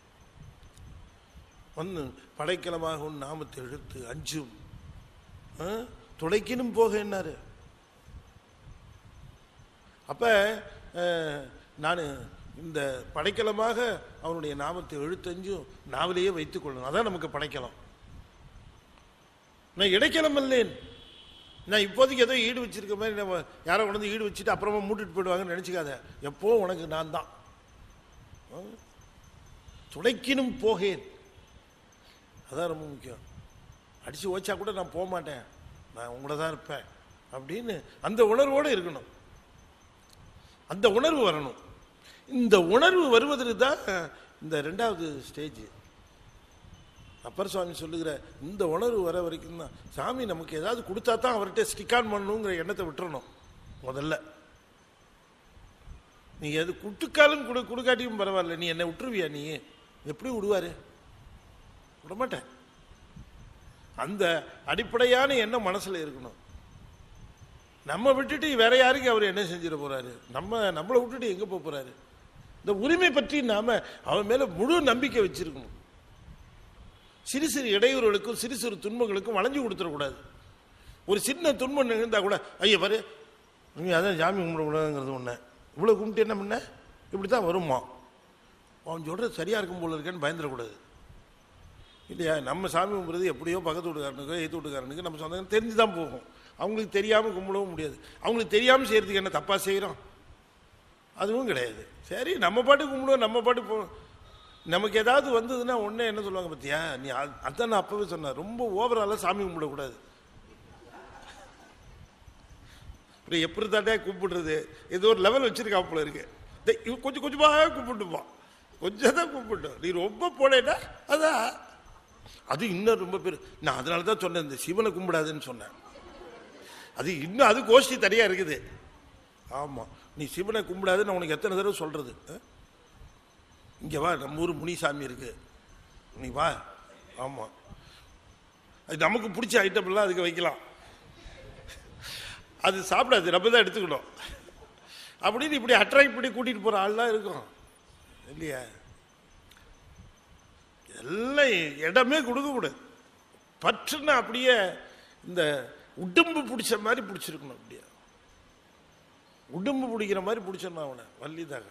Speaker 1: வந்து படைக்கலமாக உன் நாமத்தை எழுத்து அஞ்சும் ஆ? துடைக்கினும் போக என்னாரு அப்ப நான் இந்த படைக்கலமாக அவனுடைய நாமத்தை எழுத்தஞ்சும் நாவிலேயே வைத்துக் கொள்ளணும் அதான் நமக்கு படைக்கலம் நான் இடைக்கலம் இல்லேன் நான் இப்போதைக்கு ஏதோ ஈடு வச்சிருக்க மாதிரி நம்ம யாரோ கொண்டு வந்து ஈடு வச்சுட்டு அப்புறமா மூட்டுட்டு போயிடுவாங்கன்னு நினைச்சுக்காத எப்போ உனக்கு நான் தான் ஆ? துடைக்கினும் போகேன் அதான் ரொம்ப முக்கியம் அடிச்சு ஓச்சா கூட நான் போக மாட்டேன் நான் உங்கள தான் இருப்பேன் அப்படின்னு அந்த உணர்வோடு இருக்கணும் அந்த உணர்வு வரணும் இந்த உணர்வு வருவதற்கு தான் இந்த ரெண்டாவது ஸ்டேஜ் அப்பர் சுவாமி சொல்லுகிற இந்த உணர்வு வர வரைக்கும் தான் சாமி நமக்கு ஏதாவது கொடுத்தா தான் அவர்கிட்ட ஸ்டிக் ஆன் பண்ணணுங்கிற எண்ணத்தை விட்டுறணும் முதல்ல நீ எது குட்டுக்காலும் கொடு கொடுக்காட்டியும் பரவாயில்ல நீ என்னை விட்டுருவியா நீ எப்படி விடுவாரு விடமாட்டேன் அந்த அடிப்படையான எண்ணம் மனசுல இருக்கணும் நம்ம விட்டுட்டு வேற யாருக்கு அவர் என்ன செஞ்சிட போறாரு நம்ம நம்மளை விட்டுட்டு எங்க போக போறாரு இந்த உரிமை பற்றி நாம அவன் மேல முழு நம்பிக்கை வச்சிருக்கணும் சிறு சிறு இடையூறுகளுக்கும் சிறு சிறு துன்பங்களுக்கும் வளைஞ்சு கொடுத்துடக்கூடாது ஒரு சின்ன துன்பம் நிகழ்ந்தா கூட ஐயா பாரு நீ அதான் ஜாமி கும்பிடக்கூடாதுங்கிறது ஒன்று இவ்வளோ கும்பிட்டு என்ன பண்ண இப்படி தான் வருமா அவன் சொல்கிறது சரியாக இருக்கும் போல இருக்கேன்னு பயந்துடக்கூடாது இல்லையா நம்ம சாமி கும்பிட்றது எப்படியோ பக்கத்து வீட்டுக்காரனுக்கோ எய்த்து வீட்டுக்காரனுக்கு நம்ம சொந்தம் தெரிஞ்சு தான் போகும் அவங்களுக்கு தெரியாமல் கும்பிடவும் முடியாது அவங்களுக்கு தெரியாமல் செய்கிறதுக்கு என்ன தப்பாக செய்கிறோம் அதுவும் கிடையாது சரி நம்ம பாட்டு கும்பிடுவோம் நம்ம பாட்டு போ நமக்கு ஏதாவது வந்ததுன்னா உடனே என்ன சொல்லுவாங்க பார்த்தியா நீ அ- அதான் நான் அப்பவே சொன்னேன் ரொம்ப ஓவராலாக சாமி கும்பிடக்கூடாது அப்புறம் எப்படி தாண்டே கும்பிடுறது ஏதோ ஒரு லெவல் வச்சிருக்கா போல இருக்கு டேய், இவன் கொஞ்சம் கொஞ்சமாக கும்பிட்டுப்பான் கொஞ்சம் தான் கும்பிட்டோம் நீ ரொம்ப போனேன்னா அதான் அது இன்னும் ரொம்ப பேர் நான் அதனால தான் சொன்னேன் இந்த சிவனை கும்பிடாதுன்னு சொன்னேன் அது இன்னும் அது கோஷ்டி தனியா இருக்குது ஆமா நீ சிவனை கும்பிடாது நான் உனக்கு எத்தனை தடவை சொல்றது அஹ்? இங்க வா நம்ம ஊர் முனிசாமி இருக்கு நீ வா ஆமா அது நமக்கு பிடிச்ச ஐட்டம் எல்லாம் அதுக்கு வைக்கலாம் அது சாப்பிடாது நம்ம தான் எடுத்துக்கணும் அப்படின்னு இப்படி அட்ராக்ட் பண்ணி கூட்டிட்டு போற ஆள்லாம் இருக்கும் இல்லையா எல்லாம் இடமே கொடுக்க கூடாது பற்றுன்னா அப்படியே இந்த உடம்பு பிடிச்ச மாதிரி பிடிச்சிருக்கணும் அப்படியே உடம்பு பிடிக்கிற மாதிரி பிடிச்சிடணும் அவனை வள்ளிதாக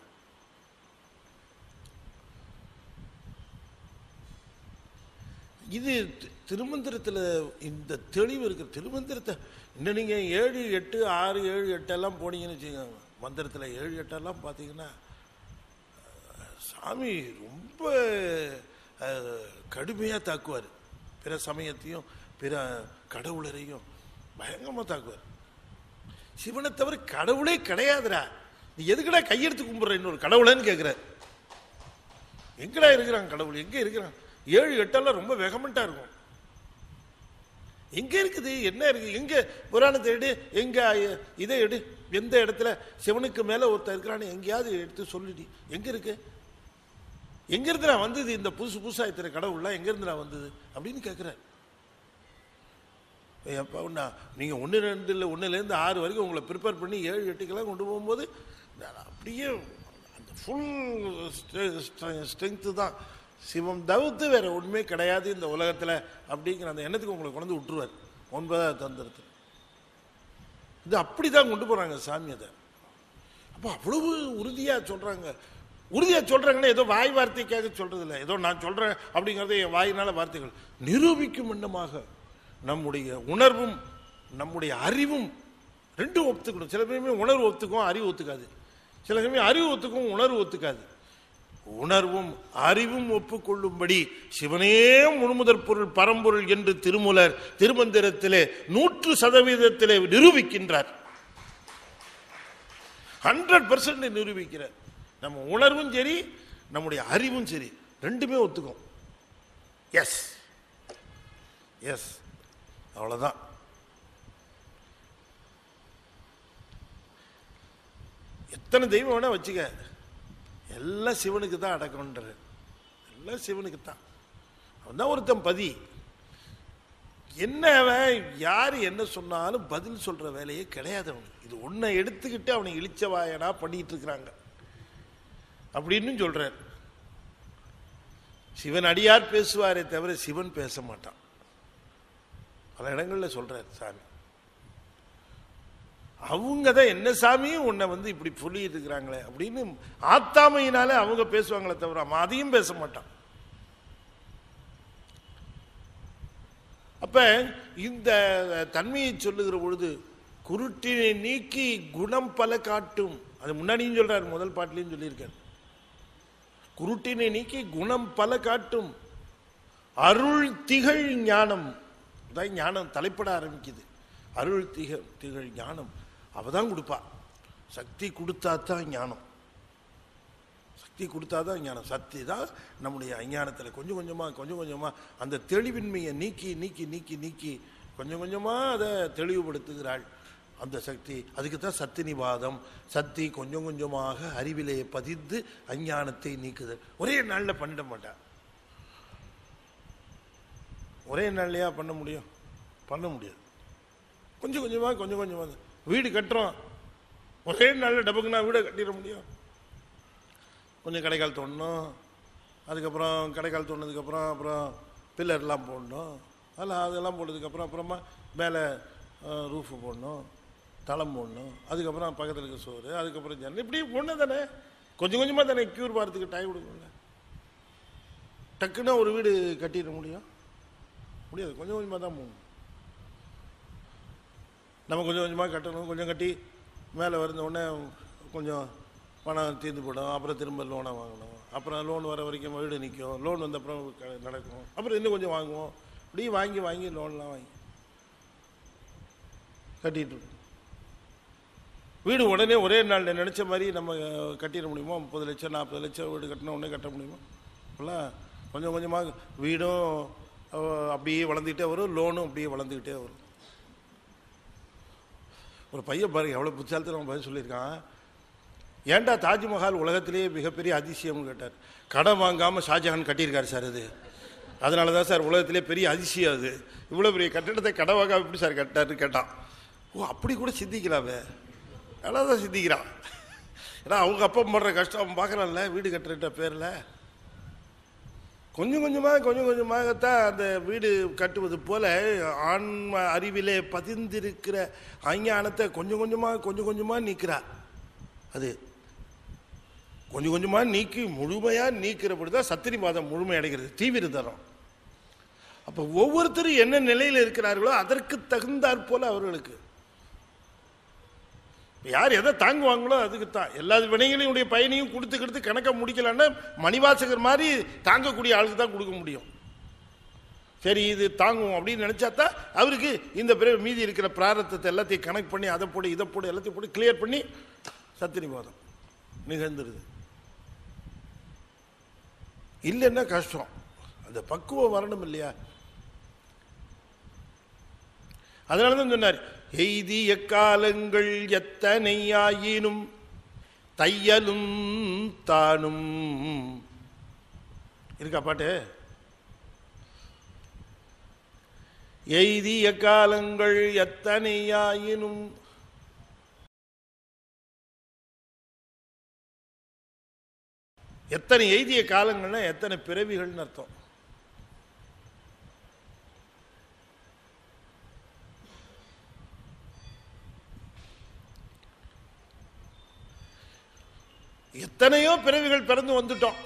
Speaker 1: இது தி- திருமந்திரத்துல இந்த தெளிவு இருக்கு திருமந்திரத்தை இன்னும் நீங்க ஏழு எட்டு ஆறு ஏழு எட்டெல்லாம் போனீங்கன்னு வச்சுக்கோங்க மந்திரத்துல ஏழு எட்டெல்லாம் பார்த்தீங்கன்னா சாமி ரொம்ப அஹ், கடுமையா தாக்குவார் பிற சமயத்தையும் பிற கடவுளரையும் பயங்கரமா தாக்குவார் சிவனை தவிர கடவுளே கிடையாதுடா நீ எதுக்குடா கையெடுத்து கும்பிடுற இன்னொரு கடவுளன்னு கேட்கிறார் எங்கடா இருக்கிறான் கடவுள் எங்க இருக்கிறான் ஏழு எட்டெல்லாம் ரொம்ப வெகமெண்டா இருக்கும் எங்க இருக்குது என்ன இருக்கு எங்க புராணத்தை எடு எங்க அஹ், இதை எடு எந்த இடத்துல சிவனுக்கு மேல ஒருத்தர் இருக்கிறான்னு எங்கேயாவது எடுத்து சொல்லிடி எங்க இருக்கு எங்க இருந்து நான் வந்தது இந்த புதுசு புதுசா இத்தனை கடவுள்லாம் எங்க இருந்து நான் வந்தது அப்படின்னு கேட்கிறார் எப்போ ஒன்றா நீங்கள் ஒன்று ரெண்டு இல்லை ஒன்றுலேருந்து ஆறு வரைக்கும் உங்களை ப்ரிப்பேர் பண்ணி ஏழு எட்டுக்கெல்லாம் கொண்டு போகும்போது நான் அப்படியே அந்த ஃபுல் ஸ்ட்ரென்த்து தான் சிவம் தவிர்த்து வேற ஒன்றுமே கிடையாது இந்த உலகத்தில் அப்படிங்கிற அந்த எண்ணத்துக்கு உங்களை கொண்டு வந்து விட்டுருவார் ஒன்பதாவது தந்திரத்தில் இது அப்படி தான் கொண்டு போகிறாங்க சாமி அதை அப்போ அவ்வளவு உறுதியாக சொல்கிறாங்க உறுதியாக சொல்கிறாங்கன்னா ஏதோ வாய் வார்த்தைக்காக சொல்கிறது இல்லை ஏதோ நான் சொல்கிறேன் அப்படிங்கிறது என் வாயினால வார்த்தைகள் நிரூபிக்கும் எண்ணமாக நம்முடைய உணர்வும் நம்முடைய அறிவும் ரெண்டும் ஒத்துக்கணும் சில பேருமே உணர்வு ஒத்துக்கும் அறிவு ஒத்துக்காது சில சமயம் அறிவு ஒத்துக்கும் உணர்வு ஒத்துக்காது உணர்வும் அறிவும் ஒப்புக்கொள்ளும்படி சிவனே முழுமுதற் பொருள் பரம்பொருள் என்று திருமூலர் திருமந்திரத்திலே நூற்று சதவீதத்திலே நிரூபிக்கின்றார் ஹண்ட்ரட் பர்சன்ட் நிரூபிக்கிறார் நம்ம உணர்வும் சரி நம்முடைய அறிவும் சரி ரெண்டுமே ஒத்துக்கும் எஸ் எஸ் அவ்வளவுதான் எத்தனை தெய்வம் வேணா வச்சுக்க எல்லாம் சிவனுக்கு தான் அடக்கம்ன்றார் எல்லாம் சிவனுக்கு தான் அவன் தான் ஒருத்தன் பதி என்ன அவன் யார் என்ன சொன்னாலும் பதில் சொல்ற வேலையே கிடையாது அவனுக்கு இது ஒன்றை எடுத்துக்கிட்டு அவனை இழிச்சவாயனா பண்ணிட்டு இருக்கிறாங்க அப்படின்னு சொல்றார் சிவன் அடியார் பேசுவாரே தவிர சிவன் பேச மாட்டான் பல இடங்கள்ல சொல்றார் சாமி அவங்க தான் என்ன சாமியும் உன்னை வந்து இப்படி சொல்லிட்டு இருக்கிறாங்களே அப்படின்னு ஆத்தாமையினால அவங்க பேசுவாங்களே தவிர அவன் அதையும் பேச மாட்டான் அப்ப இந்த தன்மையை சொல்லுகிற பொழுது குருட்டினை நீக்கி குணம் பல காட்டும் அது முன்னாடியும் சொல்றார் முதல் பாட்டிலையும் சொல்லியிருக்கார் குருட்டினை நீக்கி குணம் பல காட்டும் அருள் திகழ் ஞானம் அதான் ஞானம் தலைப்பட ஆரம்பிக்குது அருள் திகழ் திகழ் ஞானம் அவ தான் கொடுப்பா சக்தி கொடுத்தா தான் ஞானம் சக்தி கொடுத்தா தான் ஞானம் சக்தி தான் நம்முடைய அஞ்ஞானத்தில் கொஞ்சம் கொஞ்சமாக கொஞ்சம் கொஞ்சமாக அந்த தெளிவின்மையை நீக்கி நீக்கி நீக்கி நீக்கி கொஞ்சம் கொஞ்சமாக அதை தெளிவுபடுத்துகிறாள் அந்த சக்தி அதுக்கு தான் சக்தி நிவாதம் சக்தி கொஞ்சம் கொஞ்சமாக அறிவிலே பதிந்து அஞ்ஞானத்தை நீக்குதல் ஒரே நாளில் பண்ணிட மாட்டா ஒரே நாள்லையா பண்ண முடியும் பண்ண முடியாது கொஞ்சம் கொஞ்சமாக கொஞ்சம் கொஞ்சமாக வீடு கட்டுறோம் ஒரே நாளில் டபுக்குனா வீடை கட்டிட முடியும் கொஞ்சம் கடைக்கால் தோண்டணும் அதுக்கப்புறம் கடைக்கால் தோண்டினதுக்கப்புறம் அப்புறம் பில்லர்லாம் போடணும் அதெல்லாம் அதெல்லாம் போட்டதுக்கப்புறம் அப்புறமா மேலே ரூஃபு போடணும் தளம் போடணும் அதுக்கப்புறம் பக்கத்தில் இருக்க சோறு அதுக்கப்புறம் ஜன்னல் இப்படி ஒன்று தானே கொஞ்சம் கொஞ்சமாக தானே க்யூர் பார்த்துக்கு டைம் கொடுக்கல டக்குன்னு ஒரு வீடு கட்டிட முடியும் முடியாது கொஞ்சம் கொஞ்சமாக தான் போகணும் நம்ம கொஞ்சம் கொஞ்சமாக கட்டணும் கொஞ்சம் கட்டி மேலே வருந்த உடனே கொஞ்சம் பணம் தீர்ந்து போடும் அப்புறம் திரும்ப லோனை வாங்கணும் அப்புறம் லோன் வர வரைக்கும் வீடு நிற்கும் லோன் வந்த அப்புறம் க- நடக்கும் அப்புறம் இன்னும் கொஞ்சம் வாங்குவோம் இப்படி வாங்கி வாங்கி லோன்லாம் வாங்கி கட்டிட்டு இருக்கோம். வீடு உடனே ஒரே நாளில் நினச்ச மாதிரி நம்ம அஹ், கட்டிட முடியுமா முப்பது லட்சம் நாற்பது லட்சம் வீடு கட்டின உடனே கட்ட முடியுமா இப்போல்லாம் கொஞ்சம் கொஞ்சமாக வீடும் அஹ், அப்படியே வளர்ந்துக்கிட்டே வரும் லோனும் அப்படியே வளர்ந்துக்கிட்டே வரும் ஒரு பையன் பாருங்க எவ்வளோ புத்தாலத்தில் பதில் சொல்லியிருக்கான் ஏன்டா தாஜ்மஹால் உலகத்திலேயே மிகப்பெரிய அதிசயம்னு கேட்டார் கடன் வாங்காமல் ஷாஜஹான் கட்டியிருக்காரு சார் அது அதனால தான் சார் உலகத்திலே பெரிய அதிசயம் அது இவ்வளோ பெரிய கட்டிடத்தை கடன் வாங்காம எப்படி சார் கட்டாருன்னு கேட்டான் ஓ அப்படி கூட சிந்திக்கலாமே நல்லா தான் சிந்திக்கிறான் ஏன்னா அவங்க அப்பா படுற கஷ்டம் அவன் பார்க்குறான்ல வீடு கட்டுற பேரில் கொஞ்சம் கொஞ்சமாக கொஞ்சம் கொஞ்சமாகத்தான் அந்த வீடு கட்டுவது போல ஆன்ம அறிவிலே பதிந்திருக்கிற அஞ்ஞானத்தை கொஞ்சம் கொஞ்சமாக கொஞ்சம் கொஞ்சமாக நீக்கிறா அது கொஞ்சம் கொஞ்சமாக நீக்கி முழுமையாக நீக்கிறபடி தான் சத்திரிவாதம் முழுமை அடைகிறது தீவிர தரம் அப்போ ஒவ்வொருத்தரும் என்ன நிலையில் இருக்கிறார்களோ அதற்கு தகுந்தாற் போல அவர்களுக்கு இப்ப யார் எதை தாங்குவாங்களோ அதுக்கு தான் எல்லா வினைகளையுடைய பயனையும் கொடுத்து கொடுத்து கணக்கை முடிக்கலன்னா மணிவாசகர் மாதிரி தாங்கக்கூடிய ஆளுக்கு தான் கொடுக்க முடியும் சரி இது தாங்குவோம் அப்படின்னு நினைச்சா தான் அவருக்கு இந்த பிறகு மீதி இருக்கிற பிராரத்தத்தை எல்லாத்தையும் கணக்கு பண்ணி அதை போடு இதை போடு எல்லாத்தையும் போட்டு கிளியர் பண்ணி சத்திரிவாதம் நிகழ்ந்துருது இல்லைன்னா கஷ்டம் அந்த பக்குவம் வரணும் இல்லையா அதனால தான் சொன்னார் எய்திய காலங்கள் எத்தனையாயினும் தையலும் தானும் இருக்கா பாட்டு எய்திய காலங்கள் எத்தனையாயினும் எத்தனை எய்திய காலங்கள்னா எத்தனை பிறவிகள்னு அர்த்தம் எத்தனையோ பிறவிகள் பிறந்து வந்துட்டோம்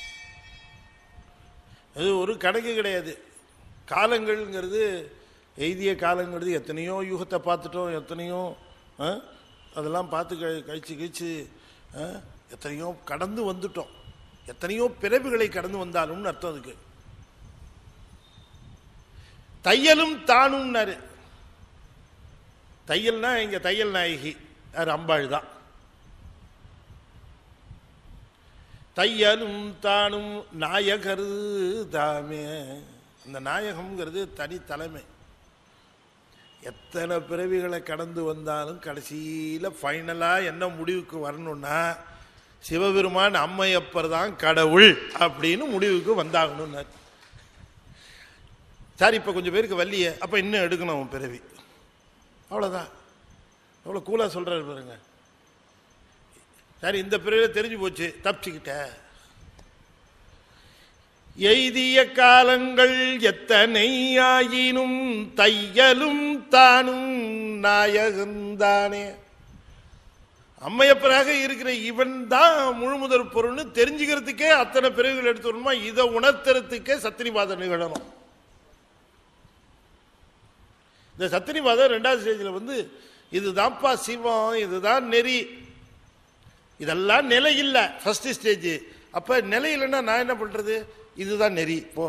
Speaker 1: அது ஒரு கணக்கு கிடையாது காலங்கள்ங்கிறது எய்திய காலங்கிறது எத்தனையோ யுகத்தை பார்த்துட்டோம் எத்தனையோ ஆ, அதெல்லாம் பார்த்து கழி கழிச்சு கழிச்சு ஆ, எத்தனையோ கடந்து வந்துட்டோம் எத்தனையோ பிறவிகளை கடந்து வந்தாலும்னு அர்த்தம் அதுக்கு தையலும் தானும்னாரு தையல்னா இங்க தையல் நாயகி யார் அம்பாள் தான் தையலும் தானும் நாயகரு தாமே அந்த நாயகம்ங்கிறது தனி தலைமை எத்தனை பிறவிகளை கடந்து வந்தாலும் கடைசியில் ஃபைனலாக என்ன முடிவுக்கு வரணும்னா சிவபெருமான் அம்மையப்பர் தான் கடவுள் அப்படின்னு முடிவுக்கு வந்தாகணும்னார் சார் இப்போ கொஞ்சம் பேருக்கு வள்ளிய அப்போ இன்னும் எடுக்கணும் அவன் பிறவி அவ்வளோதான் எவ்வளோ கூலாக சொல்கிறாரு பாருங்க சரி இந்த பிறவியில் தெரிஞ்சு போச்சு தப்பிச்சுக்கிட்ட எய்திய காலங்கள் எத்தனை ஆயினும் தையலும் தானும் நாயகந்தானே அம்மையப்பராக இருக்கிற இவன் தான் முழுமுதற் பொருள்னு தெரிஞ்சுக்கிறதுக்கே அத்தனை பிறகுகள் எடுத்து வரணுமா இதை உணர்த்துறதுக்கே சத்திரிவாதம் நிகழணும் இந்த சத்திரிவாதம் ரெண்டாவது ஸ்டேஜில் வந்து இதுதான்ப்பா சிவம் இதுதான் நெறி இதெல்லாம் நிலை இல்லை ஃபர்ஸ்ட் ஸ்டேஜ் அப்போ நிலை இல்லைன்னா நான் என்ன பண்ணுறது இதுதான் நெறி போ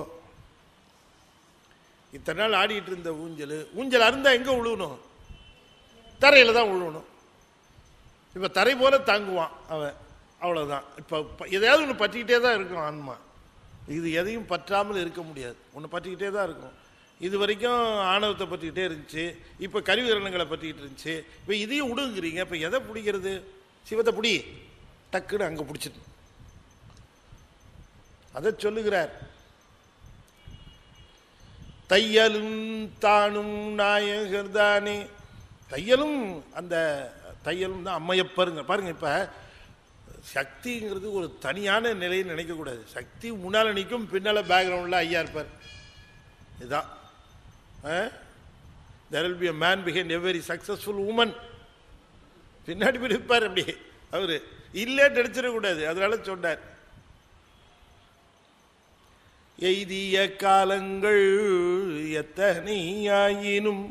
Speaker 1: இத்தனை நாள் ஆடிட்டு இருந்த ஊஞ்சல் ஊஞ்சல் அருந்தா எங்கே விழுவணும் தரையில் தான் விழுவணும் இப்போ தரை போல தாங்குவான் அவன் அவ்வளோதான் இப்போ எதையாவது ஒன்று பற்றிக்கிட்டே தான் இருக்கும் ஆன்மா இது எதையும் பற்றாமல் இருக்க முடியாது ஒன்று பற்றிக்கிட்டே தான் இருக்கும் இது வரைக்கும் ஆணவத்தை பற்றிக்கிட்டே இருந்துச்சு இப்போ கருவிகரணங்களை பற்றிக்கிட்டு இருந்துச்சு இப்போ இதையும் விடுங்கிறீங்க இப்போ எதை பிடிக்கிறது சிவத்தை பிடி டக்குன்னு அங்கே பிடிச்சிட்டு அதை சொல்லுகிறார் தையலும் தானும் நாயகர் தானே தையலும் அந்த தையலும் தான் அம்மையப்பருங்க பாருங்க இப்ப சக்திங்கிறது ஒரு தனியான நிலைன்னு நினைக்கக்கூடாது சக்தி முன்னால் நிற்கும் பின்னால் பேக்ரவுண்டில் ஐயா இருப்பார் இதுதான் there will be a man behind every successful woman பின்னாடி போய் இருப்பார் அப்படி அவரு இல்லேன்னு நடிச்சிடக்கூடாது அதனால சொன்னார் எய்திய காலங்கள் எத்தனையாயினும்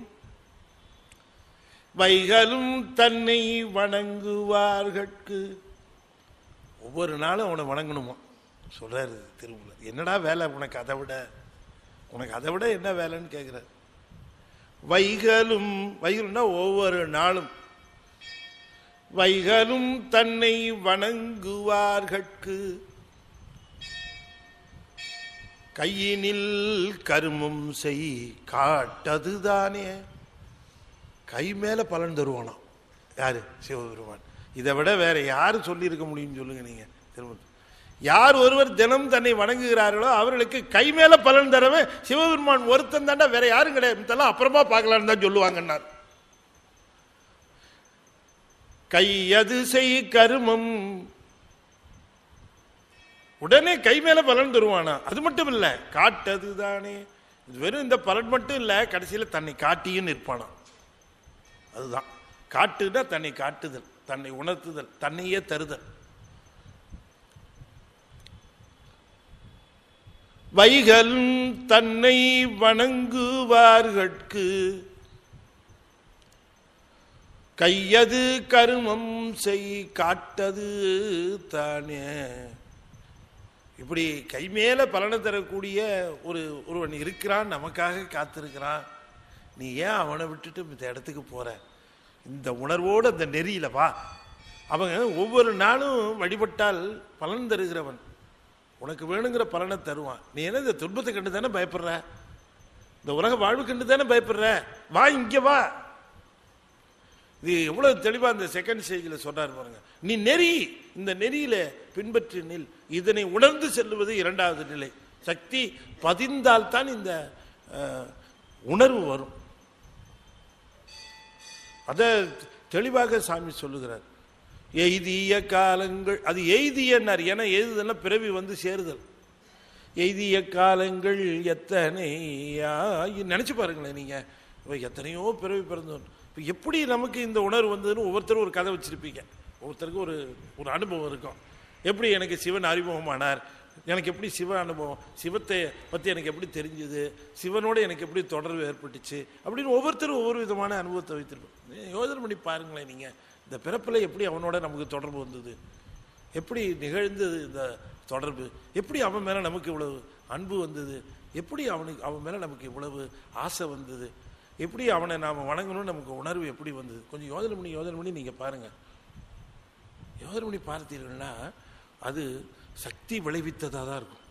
Speaker 1: வைகளும் தன்னை வணங்குவார்கட்கு ஒவ்வொரு நாளும் அவனை வணங்கணுமா சொல்றாரு திருமூல என்னடா வேலை உனக்கு அதை விட உனக்கு அதை விட என்ன வேலைன்னு கேட்குறாரு வைகலும் வைகலும்னா ஒவ்வொரு நாளும் வைகலும் தன்னை வணங்குவார்கட்கு கையினில் கருமம் செய் காட்டதுதானே கை மேல பலன் தருவானாம் யாரு சிவபெருமான் இதை விட வேற யாரு சொல்லியிருக்க முடியும்னு சொல்லுங்க நீங்க திரும்ப யார் ஒருவர் தினம் தன்னை வணங்குகிறார்களோ அவர்களுக்கு கை மேல பலன் தரவே சிவபெருமான் ஒருத்தன் தாண்டா வேற யாரும் கிடையாது இதெல்லாம் அப்புறமா பார்க்கலான்னு தான் சொல்லுவாங்கன்னார் கையது செய் கருமம் உடனே கை மேல பலன் தருவானா அது மட்டும் இல்ல காட்டது தானே இது வெறும் இந்த பலன் மட்டும் இல்ல கடைசியில தன்னை காட்டியும் நிற்பானா அதுதான் காட்டுனா தன்னை காட்டுதல் தன்னை உணர்த்துதல் தன்னையே தருதல் வைகள் தன்னை வணங்குவார்கட்கு கையது கருமம் செய் காட்டது தானே இப்படி கை மேல பலனை தரக்கூடிய ஒரு ஒருவன் இருக்கிறான் நமக்காக காத்திருக்கிறான் நீ ஏன் அவனை விட்டுட்டு இந்த இடத்துக்கு போற இந்த உணர்வோடு அந்த நெறியில வா அவன் ஒவ்வொரு நாளும் வழிபட்டால் பலன் தருகிறவன் உனக்கு வேணுங்கிற பலனை தருவான் நீ என்ன இந்த துன்பத்தை கண்டு தானே பயப்படுற இந்த உலக வாழ்வு கண்டு தானே பயப்படுற வா இங்க வா இது எவ்வளவு தெளிவா இந்த செகண்ட் ஸ்டேஜில் சொல்றாரு பாருங்க நீ நெறி இந்த நெறியில பின்பற்றி நில் இதனை உணர்ந்து செல்லுவது இரண்டாவது நிலை சக்தி பதிந்தால் தான் இந்த அஹ், உணர்வு வரும் அத தெளிவாக சாமி சொல்லுகிறார் எய்திய காலங்கள் அது எய்தியன்னார் ஏன்னா எய்துதல்னா பிறவி வந்து சேருதல் எய்திய காலங்கள் எத்தனை நினைச்சு பாருங்களேன் நீங்க இப்ப எத்தனையோ பிறவி பிறந்தோம் இப்போ எப்படி நமக்கு இந்த உணர்வு வந்ததுன்னு ஒவ்வொருத்தரும் ஒரு கதை வச்சிருப்பீங்க ஒவ்வொருத்தருக்கும் ஒரு ஒரு அனுபவம் இருக்கும் எப்படி எனக்கு சிவன் அறிமுகமானார் எனக்கு எப்படி சிவ அனுபவம் சிவத்தை பற்றி எனக்கு எப்படி தெரிஞ்சுது சிவனோட எனக்கு எப்படி தொடர்பு ஏற்பட்டுச்சு அப்படின்னு ஒவ்வொருத்தரும் ஒவ்வொரு விதமான அனுபவத்தை வைத்திருப்போம் யோசனை பண்ணி பாருங்களேன் நீங்கள் இந்த பிறப்பில் எப்படி அவனோட நமக்கு தொடர்பு வந்தது எப்படி நிகழ்ந்தது இந்த தொடர்பு எப்படி அவன் மேலே நமக்கு இவ்வளவு அன்பு வந்தது எப்படி அவனுக்கு அவன் மேலே நமக்கு இவ்வளவு ஆசை வந்தது எப்படி அவனை நாம் வணங்கணும்னு நமக்கு உணர்வு எப்படி வந்தது கொஞ்சம் யோசனை பண்ணி யோசனை பண்ணி நீங்கள் பாருங்கள் யோசனை பண்ணி பார்த்தீர்கள்னா அது சக்தி விளைவித்ததாக தான் இருக்கும்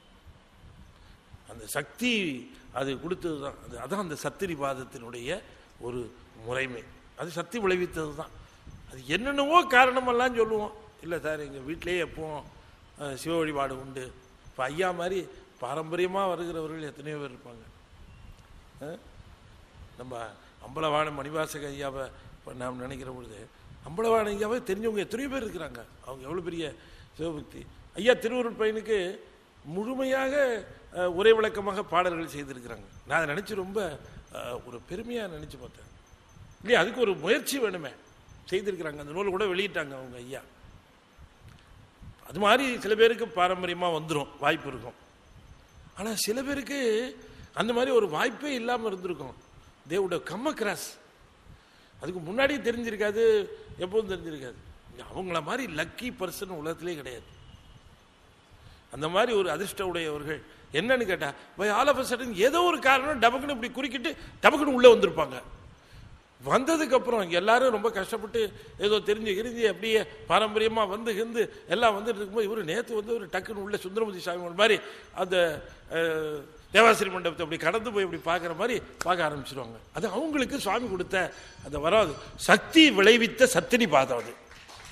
Speaker 1: அந்த சக்தி அது கொடுத்தது தான் அது அதான் அந்த சத்திரிவாதத்தினுடைய ஒரு முறைமை அது சக்தி விளைவித்தது தான் அது என்னென்னவோ காரணமெல்லாம் சொல்லுவோம் இல்லை சார் எங்கள் வீட்டிலேயே எப்பவும் அஹ், சிவ வழிபாடு உண்டு இப்போ ஐயா மாதிரி பாரம்பரியமாக வருகிறவர்கள் எத்தனையோ பேர் இருப்பாங்க அஹ்? நம்ம அம்பலவாண மணிவாசக ஐயாவை இப்போ நாம் நினைக்கிற பொழுது அம்பலவாண ஐயாவை தெரிஞ்சவங்க எத்தனையோ பேர் இருக்கிறாங்க அவங்க எவ்வளோ பெரிய சிவபக்தி ஐயா திருவருட் பையனுக்கு முழுமையாக அஹ், உரை விளக்கமாக பாடல்கள் செய்திருக்கிறாங்க நான் அதை நினச்சி ரொம்ப அஹ், ஒரு பெருமையாக நினச்சி பார்த்தேன் இல்லையா அதுக்கு ஒரு முயற்சி வேணுமே செய்திருக்கிறாங்க அந்த நூல் கூட வெளியிட்டாங்க அவங்க ஐயா அது மாதிரி சில பேருக்கு பாரம்பரியமாக வந்துடும் வாய்ப்பு இருக்கும் ஆனால் சில பேருக்கு அந்த மாதிரி ஒரு வாய்ப்பே இல்லாமல் இருந்திருக்கும் தேவோட கம்ம கிராஸ் அதுக்கு முன்னாடி தெரிஞ்சிருக்காது எப்போதும் தெரிஞ்சிருக்காது அவங்கள மாதிரி லக்கி பர்சன் உலகத்திலே கிடையாது அந்த மாதிரி ஒரு அதிர்ஷ்ட உடையவர்கள் என்னன்னு கேட்டா பை ஆல் ஆஃப் சடன் ஏதோ ஒரு காரணம் டபக்குன்னு இப்படி குறுக்கிட்டு டபக்குன்னு உள்ளே வந்திருப்பாங்க வந்ததுக்கு அப்புறம் எல்லாரும் ரொம்ப கஷ்டப்பட்டு ஏதோ தெரிஞ்சு கிரிஞ்சு அப்படியே பாரம்பரியமா வந்து கிந்து எல்லாம் வந்துட்டு இருக்கும்போது இவர் நேத்து வந்து ஒரு டக்குன்னு உள்ள சுந்தரமூர்த்தி சாமி ஒரு மாதிரி அந்த அஹ், தேவாசிரி மண்டபத்தை அப்படி கடந்து போய் இப்படி பார்க்குற மாதிரி பார்க்க ஆரம்பிச்சிருவாங்க அது அவங்களுக்கு சுவாமி கொடுத்த அந்த வராது சக்தி விளைவித்த சத்தினி பாதம் அது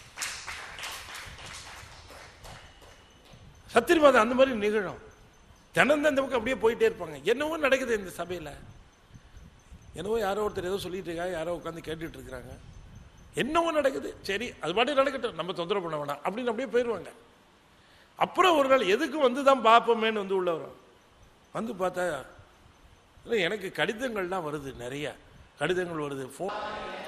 Speaker 1: சத்தினி பாதம் அந்த மாதிரி நிகழும் தினம் அந்த பக்கம் அப்படியே போயிட்டே இருப்பாங்க என்னவோ நடக்குது இந்த சபையில என்னவோ யாரோ ஒருத்தர் ஏதோ சொல்லிட்டு இருக்காங்க யாரோ உட்காந்து கேட்டுட்டு இருக்கிறாங்க என்னவோ நடக்குது சரி அது பாட்டு நடக்கட்டும் நம்ம தொந்தரவு பண்ண வேணாம் அப்படின்னு அப்படியே போயிடுவாங்க அப்புறம் ஒரு நாள் எதுக்கும் வந்து தான் பார்ப்போமேன்னு வந்து உள்ள வரும் வந்து பார்த்தா இல்லை எனக்கு கடிதங்கள்லாம் வருது நிறைய கடிதங்கள் வருது ஃபோன்